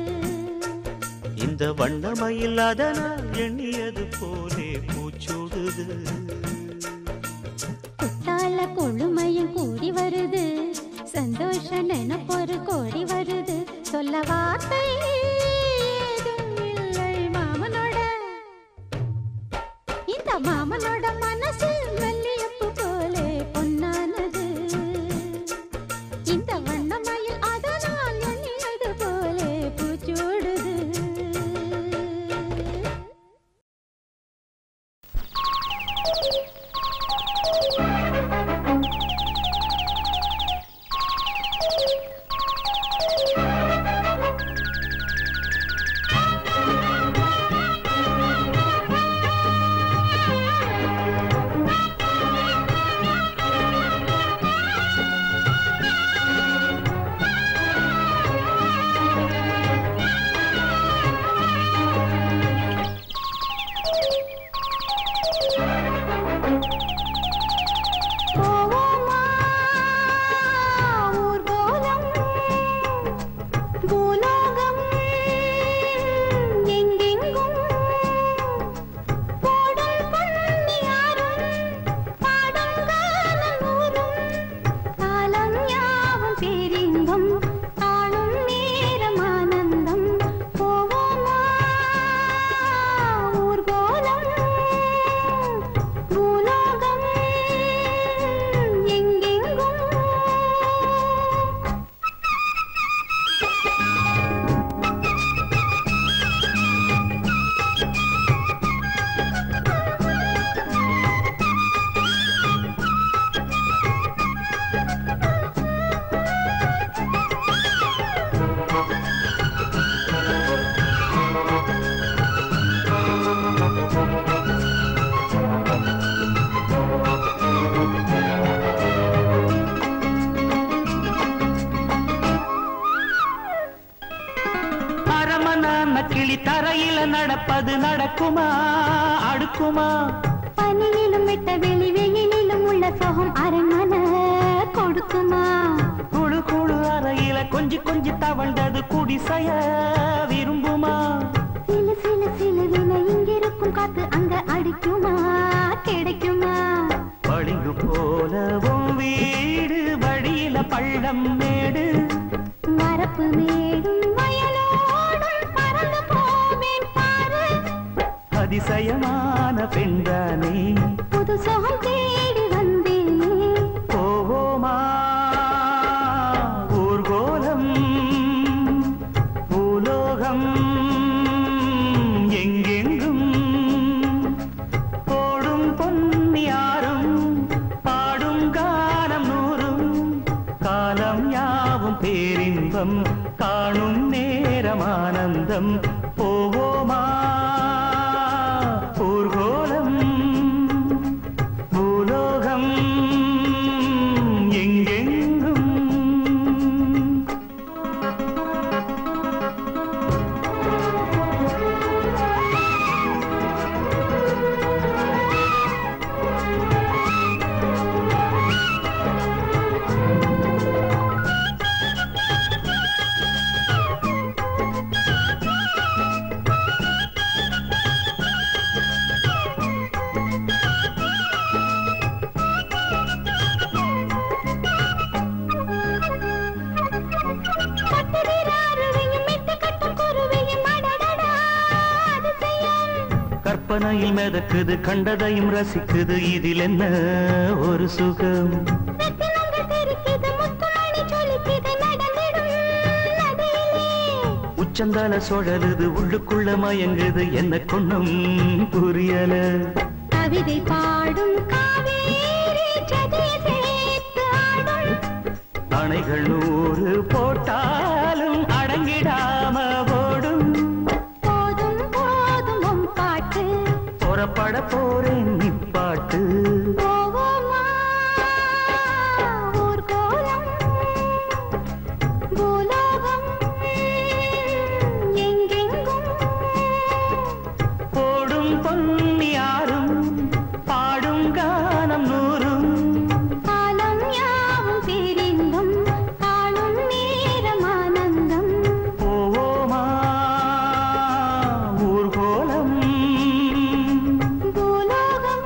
இந்த வண்ணமயில் அதனால் எண்ணியது போலே பூச்சூடுது குத்தால கொழுமையும் கூடி வருது சந்தோஷ நினைப்பொரு கோடி வருது சொல்ல வார்த்தை ஏதும் இல்லை மாமனோட இந்த மாமனோட மனசு மல்லியப்பு போலே பொன்னானது இந்த வண்ணமயில் அதனால் எண்ணியது போலே பூச்சூடுது போவோமா ஊர்கோலம் பூலோகம் எங்கெங்கும் போடும் பொன்னியாரும் பாடும் காலம் ஊரும் காலம் யாவும் பேரின்பம் காணும் நேரம் ஆனந்தம் போவோமா ஊர்கோலம் பூலோகம் எங்கெங்கும் அரமனான கிளி தரையில நடப்பது நடக்குமா அடுக்குமா பனியிலும் விட்ட வெளி வெயிலிலும் உள்ள சோகம் அரண்மன கொடுக்குமா குழு குழு அறையில கொஞ்சி கொஞ்சி தவழ்ந்தது குடிசைய விரும்புமா சிலு சிலு சிலுவின இங்கிருக்கும் காத்து அங்க அடிக்குமா கிடைக்குமா பளிங்கு போலவும் வீடு வழியில பள்ளம் மேடு வரப்பு மேடும் வயலோடும் பறந்து போவேன் பாரு அதிசயமான பெண்தானே புது சோகம் தேடி வந்தேனே போவோமா ஊர்கோலம் பூலோகம் எங்கெங்கும் போடும் பொன்னியாரும் பாடும் காலம் நூறும் காலம் யாவும் பேரின்பம் காணும் நேரம் ஆனந்தம் போவோமா ஊர்கோலம் பூலோகம் எங்கெங்கும் கட்டுகிறாருவையும் மெட்டு கட்டும் குருவையும் அடடடா அதிசயம் கற்பனையில் மிதக்குது கண்டதையும் ரசிக்குது இதில் என்ன ஒரு சுகம் ரத்தினங்கள் தெரிக்குது முத்துமணி சொலிக்குது நடந்திடும் நதியிலே உச்சந்தால சுழலுது உள்ளுக்குள்ள மயங்குது என்ன கொண்ணும் புரியல கவிதை பாடும் காவேரி ஜதியை சேர்த்து ஆடும் அணைகள் நூறு போட்டாலும் அடங்கிடாம போறேன் நிப்பாட்டு போவோமா ஊர்கோலம் பூலோகம் எங்கெங்கும் போடும் பொன்னியாரும் பாடும் கானம் நூறும் காலம் யாவும் பிரிந்தும் காணும் நேரம் ஆனந்தம் போவோமா ஊர்கோலம் பூலோகம்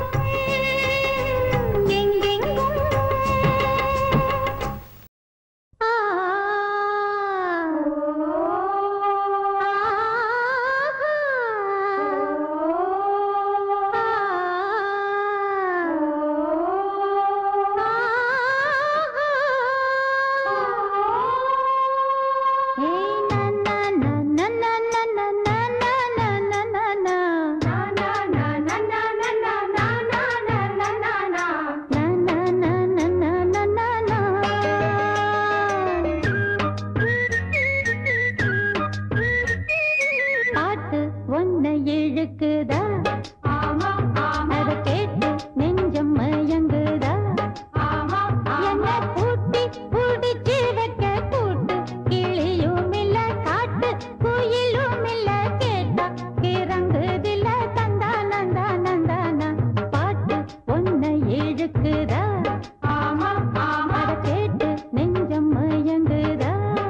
எங்கெங்கும் ஆ பாட்டு ஒன்ன இழுக்குதா அத கேட்டு நெஞ்சம் மயங்குதா என்ன கூட்டி புடிச்சு வைக்க கூட்டு கிளியும் இல்ல காட்டு குயிலும் இல்ல கேட்டா கிறங்குதில்ல தந்தா நந்தா நந்தானா பாட்டு ஒன்ன இழுக்குதா அத கேட்டு நெஞ்சம் மயங்குதா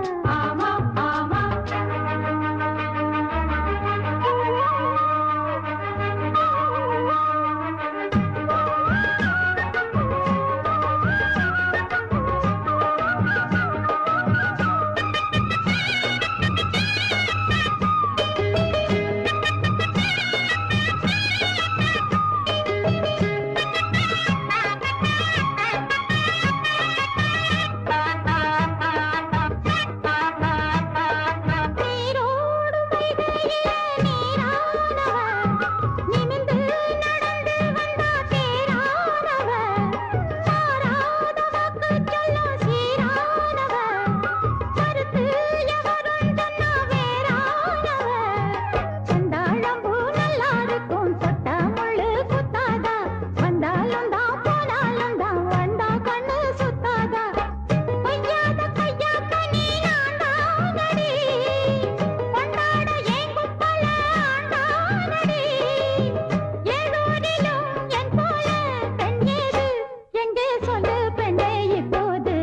நீரோடு வைகையிலே நீரானவ நிமிர்ந்து நடந்து வந்தா தேரானவ சாராத வாக்கு சொல்லும் சீரானவ கருத்து எவரும் சொன்னா வேறானவ செந்தாழம்பூ நல்லா இருக்கும் தொட்டா முள்ளு குத்தாதா வந்தாலும் தான் போனாலும் தான் வந்தா கண்ணு சுத்தாதா கொய்யாத கையாக்க நீ ஆண்டானடி கொண்டாட ஏன் குப்பல ஆண்டானடி ஏழூரிலும் என் போல பெண் ஏது எங்கே சொல்லு பெண்ணே இப்போது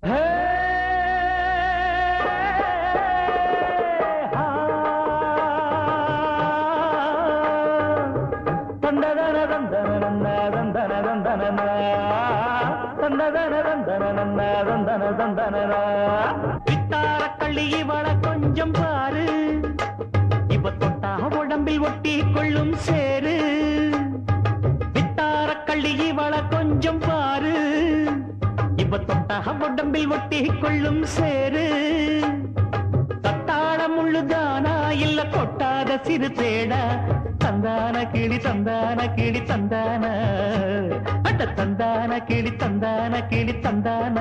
வித்தாரக்கள்ளி இவள கொஞ்சம் பாரு இவ தொட்டா உடம்பில் ஒட்டி கொள்ளும் சேரு வித்தாரக்கள்ளி இவள கொஞ்சம் பாரு இவ தொட்டா உடம்பில் ஒட்டி கொள்ளும் சேரு தத்தாழ முள்ளுதானா இல்ல கொட்டாத சிறு தேடா தந்தான கிளி தந்தான கிளி தந்தான அட தந்தான கிளி தந்தான கிளி தந்தான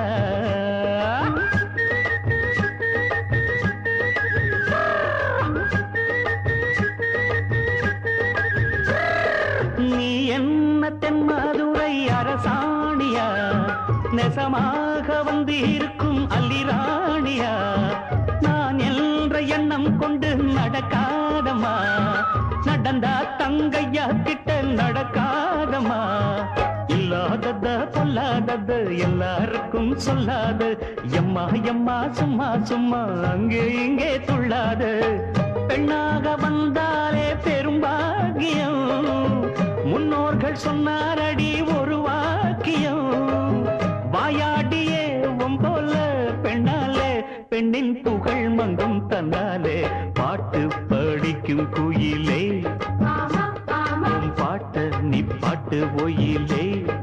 நீ என்ன தென்மதுரை அரசாணியா நெசமாக வந்து இருக்கும் அல்லிராணியா நான் என்ற எண்ணம் கொண்டு நடக்காதமா நடந்தா தங்கையா கிட்ட நடக்காதமா இல்லாதத பொல்லாதத எல்லாருக்கும் சொல்லாத எம்மா எம்மா சும்மா சும்மா அங்கே இங்கே துள்ளாத பெண்ணாக வந்தாலே பெரும்பாகியம் முன்னோர்கள் சொன்னாரடி ஒரு வாக்கியம் வாயாடியே ஒம்போல பெண்ணாலே பெண்ணின் புகழ் மங்கும் தன்னாலே பாட்டு படிக்கும் குயிலே உன் பாட்ட நீ பாட்டு ஒயிலே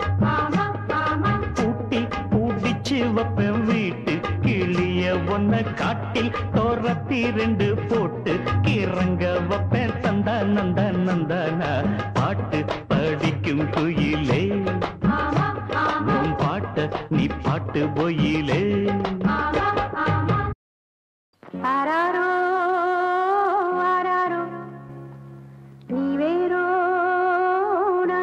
பூட்டி பூட்டிச்சு வைப்பேன் வீட்டு கிளிய ஒன்ன காட்டில் தோரத்தி ரெண்டு போட்டு கிறங்க வைப்பேன் தந்தா நந்தா நந்தானா பாட்டு படிக்கும் குயிலே உன் பாட்ட நீ பாட்டு ஒயிலே ஆராரோ ஆராரோ நீ வேறோ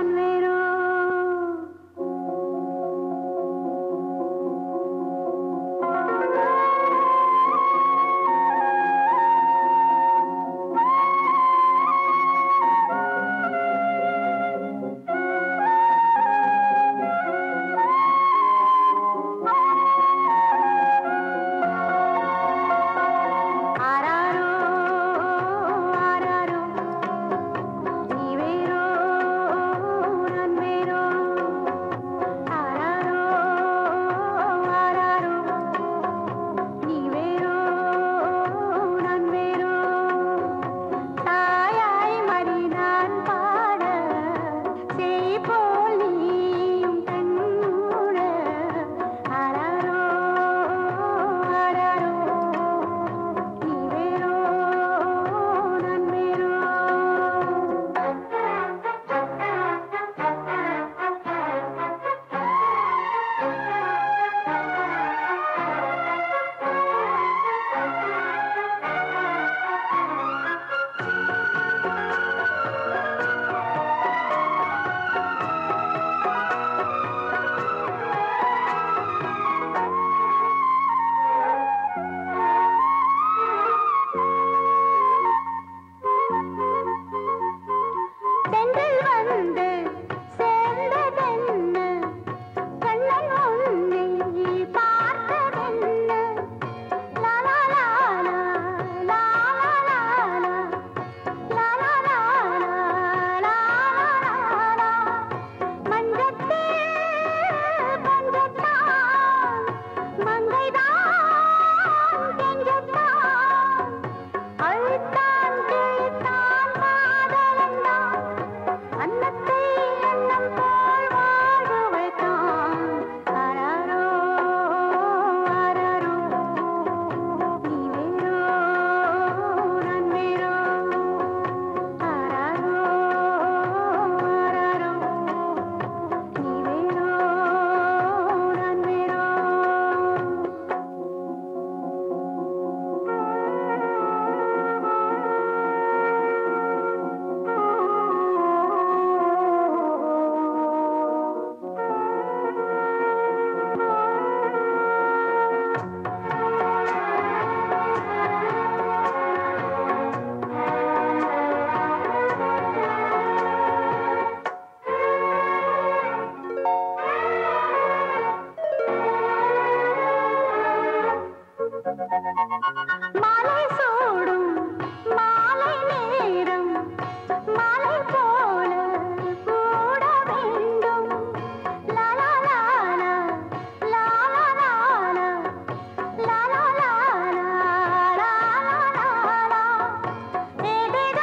மாலை சூடும் மாலை நேரம் மாலை போல கூட வேண்டும் லா லா லா லா லா லா லா லா லா லா லா லா லா லா ஏதேதோ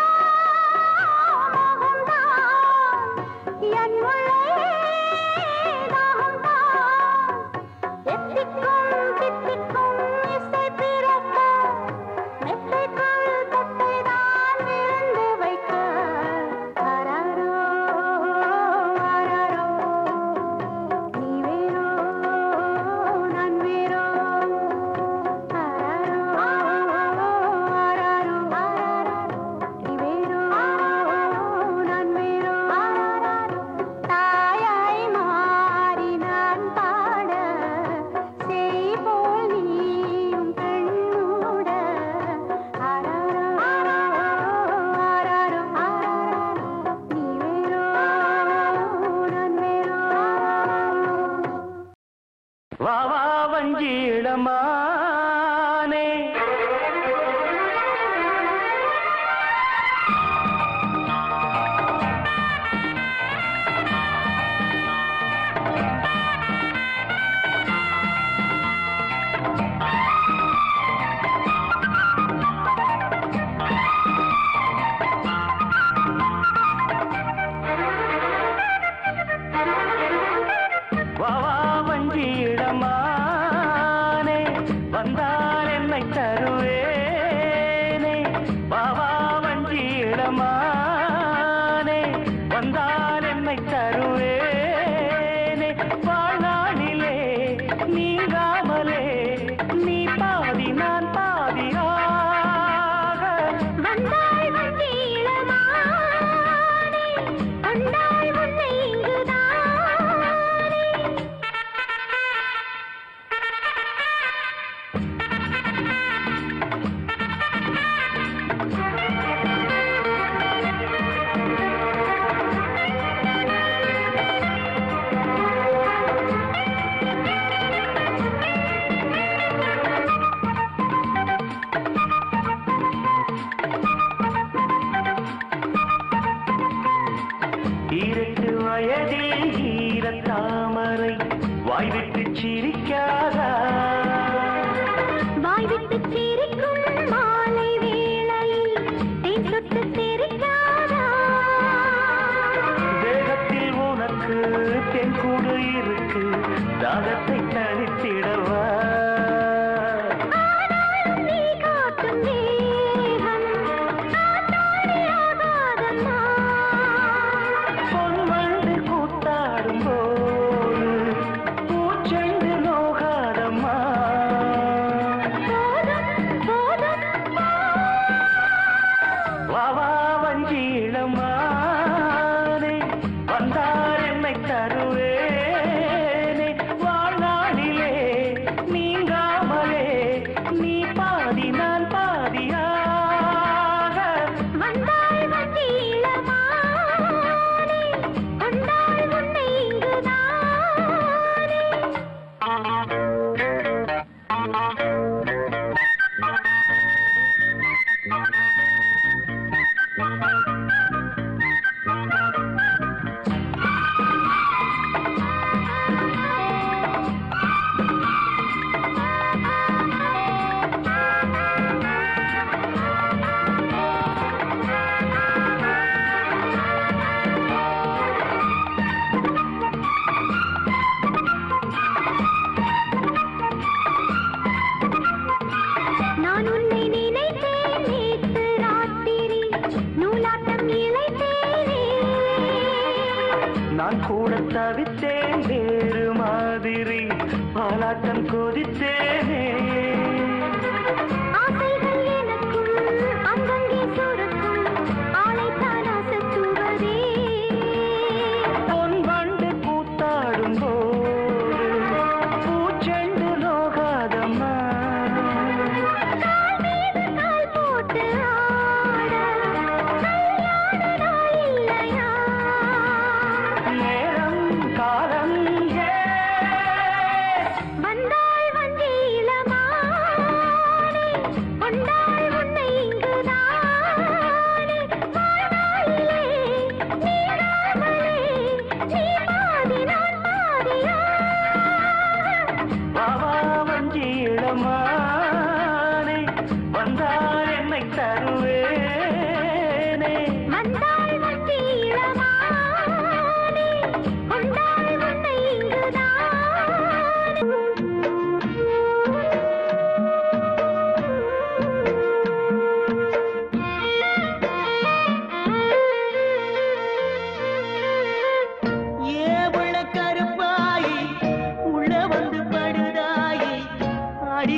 மோகம்தான் என் உள்ளே தாகம்தான் எத்திக்கும் தித்திக்கும் இசை பிறக்க மெத்தைக்குள் தொட்டைதான் விருந்து வைக்க ஆராரோ ஆராரோ நீ வேறோ நான் வேறோ ஆராரோ ஆராரோ ஆராரோ நீ வேறோ நான் வேறோ ஆராரோ தாயாய் மாறி நான் பாட செய் போல் நீயும் கண்ணூட ஆராரோ ஆராரோ ஆராரோ நீ வேறோ நான் வேறோ வா வா வஞ்சிடமானே வா வா வஞ்சிடமானே வந்தால் என்னை தருவேனே வா வா வஞ்சிடமானே வந்தால் என்னை தருவேனே வாழ்நாளிலே நீங்காமலே நீ பாதி நான் பாதியாக வந்தாய் வந்தீளமானே கண்டாய் உன்னை இங்குதானே இரண்டு வயதில் ஈரத்தாமரை வாய்விட்டு சிரிக்காதா வாய் விட்டு சிரிக்கும் மாலை வேளையில் தேன் சொட்டு சிரிக்காதா தேகத்தில் உனக்கு தென்கூடு இருக்கு தாகத்தை தணித்திடவா ஆனாலும் நீ காட்டும் தேகம் ஆத்தாடியாகாதம்மா பொன்வண்டு கூத்தாடும் போது பூச்செண்டு நோகாதம்மா போதும் போதும் வா வா வஞ்சிடமானே வந்தார் என்னை தருவேனே வாழ்நாளிலே நீங்காமலே நீ பாதி நான் பாதியாக வந்தாய் வந்தீளமானே கண்டாய் உன்னை இங்குதானே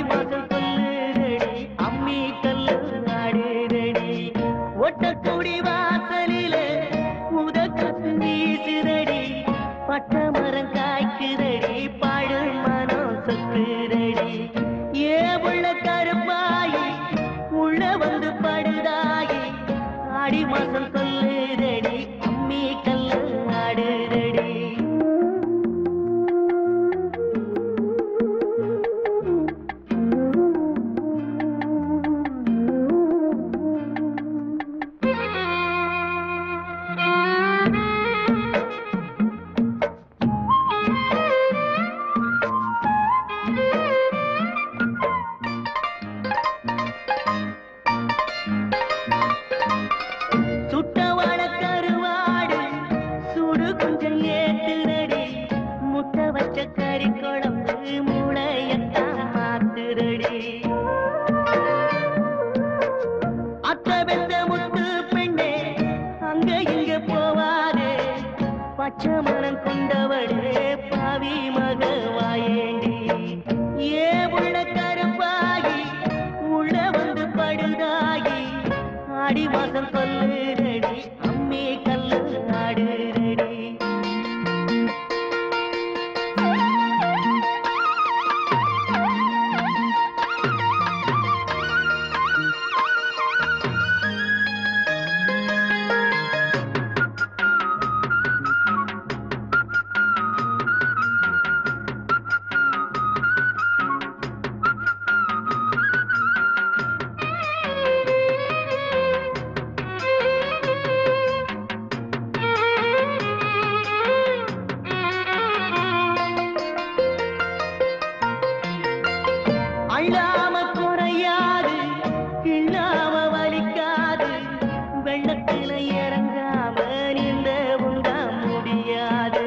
மாசம் சொல்லுதடி அம்மி கல்லு ஆடுதடி ஒட்டக்குடி வாசலில உதக்கத்து வீசுதடி பட்ட மரம் காய்க்குதடி பாடு மனம் சொக்குதடி ஏ உள்ள கருப்பாயி உள்ள வந்து படுதாயி ஆடி மாசம் சொல்லுதடி அம்மி கல்லு ஆடுதடி சுட்டவாழ கருவாடு சுடு கொஞ்சம் ஏத்துதடி முட்டை வச்ச கறி குழம்பு மூளையத்தான் மாத்துதடி அத்த வெந்த முத்து பெண்ணே அங்க இங்க போவாதே பச்சை மனம் கொண்டவளே பாவி மக வாயேண்டி ஏ உள்ள கருப்பாகி உள்ள வந்து படுதாகி ஆடி மாசம் சொல்லுதடி அம்மி கல்லு ஆடுதடி அள்ளாம குறையாது இல்லாம வலிக்காது வெள்ளத்துல இறங்காம நீந்த உங்க முடியாது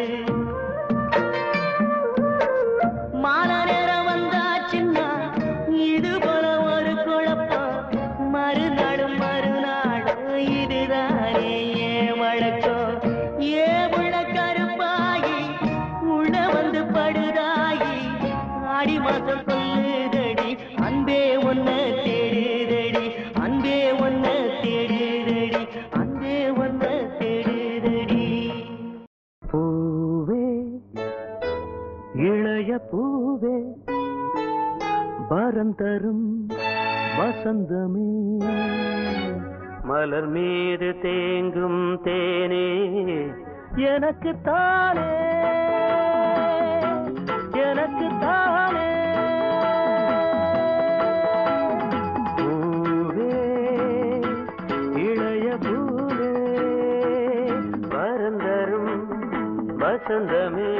மாலை நேரம் வந்தாச்சுன்னா இது போல ஒரு குழப்பம் மறுநாடும் மறுநாடும் இதுதானே ஏன் வழக்கம் ஏ உள்ள கருப்பாகி உள்ள வந்து படுதாகி ஆடி மாசம் சொல்லுதடி அன்பே ஒன்ன தேடுதடி அன்பே ஒன்ன தேடுதடி அன்பே ஒன்ன தேடுதடி பூவே இளைய பூவே வரம் தரும் வசந்தமே மலர் மீது தேங்கும் தேனே எனக்கு தானே எனக்கு தானே பூவே இளைய பூவே பரந்தரும் வசந்தமே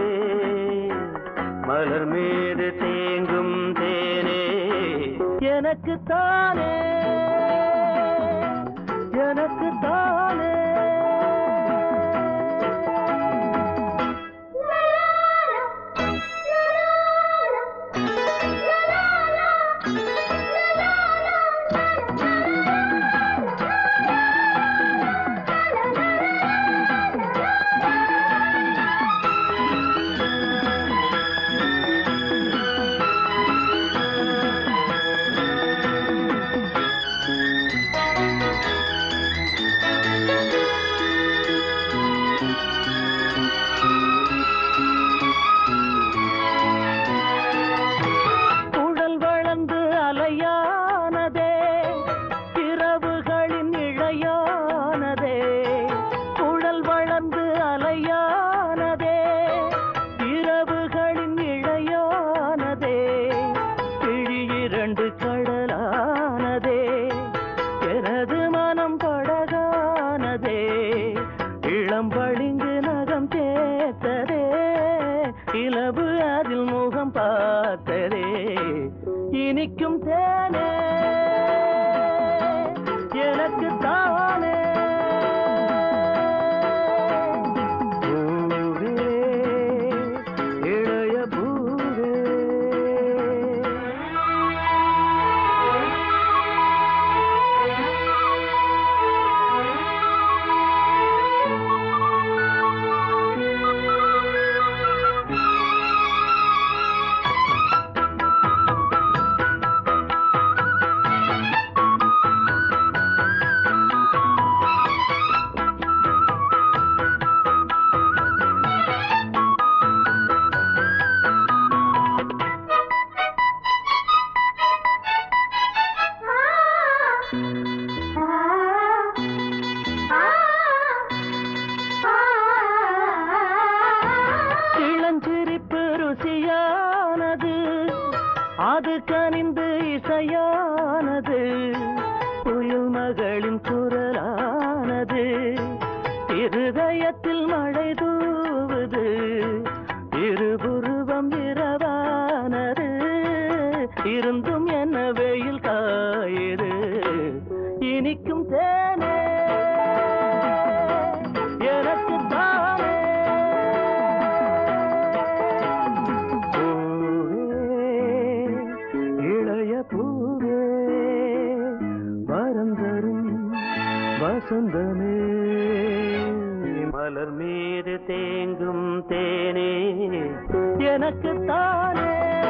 மலர் மீது தேங்கும் தேனே எனக்கு தானே எனக்கு தானே உடல் வளர்ந்து அலையானதே இரவுகளின் இழையானதே உடல் வளர்ந்து அலையானதே இரவுகளின் இழையானதே கிழி இரண்டு கடலானதே எனது மனம் படகானதே இளம் பளிங்கு நகம் தேத்ததே இலவு அதில் முகம் பார்த்ததே இனிக்கும் தேனே எனக்கு தானே பூவே, இளைய பூவே இளஞ்சிரிப்பு ருசியானது அது கனிந்து இசையானது புயல் மகளின் குரலானது இருதயத்தில் மழை தூவுது இருபுருவம் இரவானது இருந்தும் என்ன வெயில் காயுது இனிக்கும் தேனே எனக்கு தானே பூவே, இளைய பூவே வரம் தரும் வசந்தமே மலர் மீது தேங்கும் தேனே எனக்கு தானே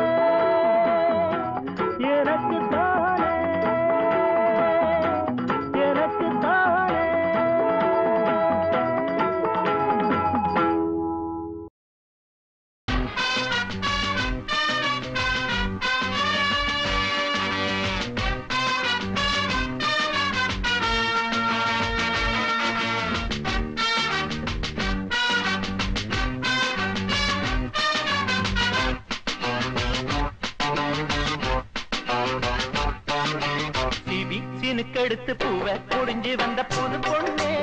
எனக்கு தானே எனக்கு தானே சிவி சினுக்கெடுத்து பூவை முடிஞ்சு வந்த புது பொண்ணே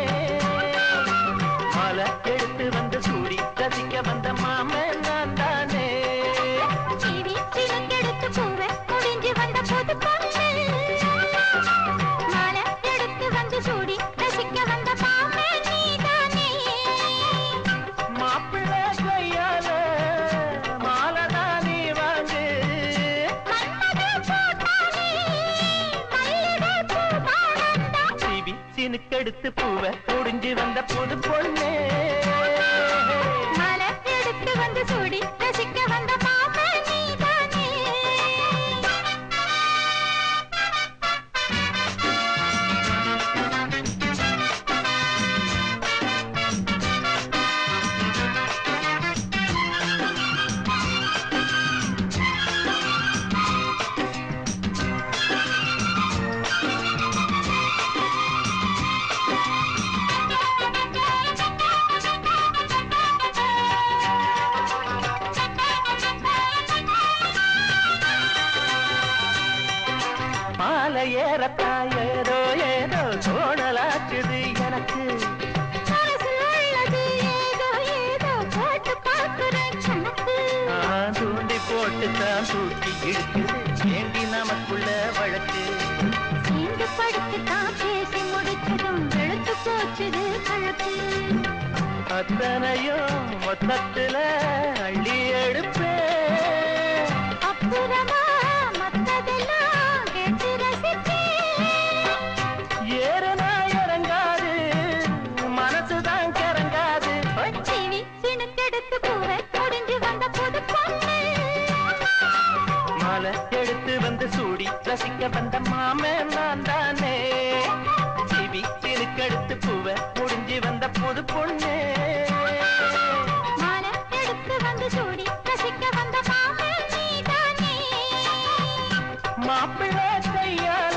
மாலை எடுத்து வந்து சூடி ரசிக்க வந்த மாமன் நான் தானே சிவி சினுங்கெடுத்து பூவை முடிஞ்சு வந்த புது பொண்ணு. மாலை எடுத்து வந்து சூடி ரசிக்க வந்த மாமன் நீதானே. மாப்பிள்ளை கையால மாலை தான் நீ வாங்கு மன்மத பூத்தானே, மல்லிகை பூவானந்தம். சிவி சினுக்கெடுத்து பூவை முடிஞ்சு வந்த புது பொண்ணே மாலை எடுத்து வந்து சூடி ரசிக்க வந்த மாமன் நீதானே. மாலை ஏறத்தான் ஏதோ ஏதோ சோழலாச்சுது எனக்கு மனசில் உள்ளது ஏதோ ஏதோ போட்டு பார்க்கிறேன் கணக்கு. நான் தூண்டி போட்டு தான் தூக்கி இழுக்குது ஏண்டி நமக்குள்ள வழக்கு சேர்ந்து படுத்துத்தான் பேசி முடிச்சதும் வெளுத்து போச்சுது கழக்கு அத்தனையும் மொத்தத்துல அள்ளி எடுப்பேன் அப்புறமா மத்ததெல்லாம் கேட்டு ரசிச்சேன் ஏறனா இறங்காது மனசுதான் கிறங்காது சிவி சினுக்கெடுத்து பூவை முடிஞ்சு வந்த புது பொண்ணு மாலை எடுத்து வந்து சூடி ரசிக்க வந்த மாமன் நான் தானே சிவி சினுக்கெடுத்து பூவை முடிஞ்சு வந்த புது பொண்ணே மாலை எடுத்து வந்து சூடி ரசிக்க வந்த மாமன் நீதானே மாப்பிள்ளை கையா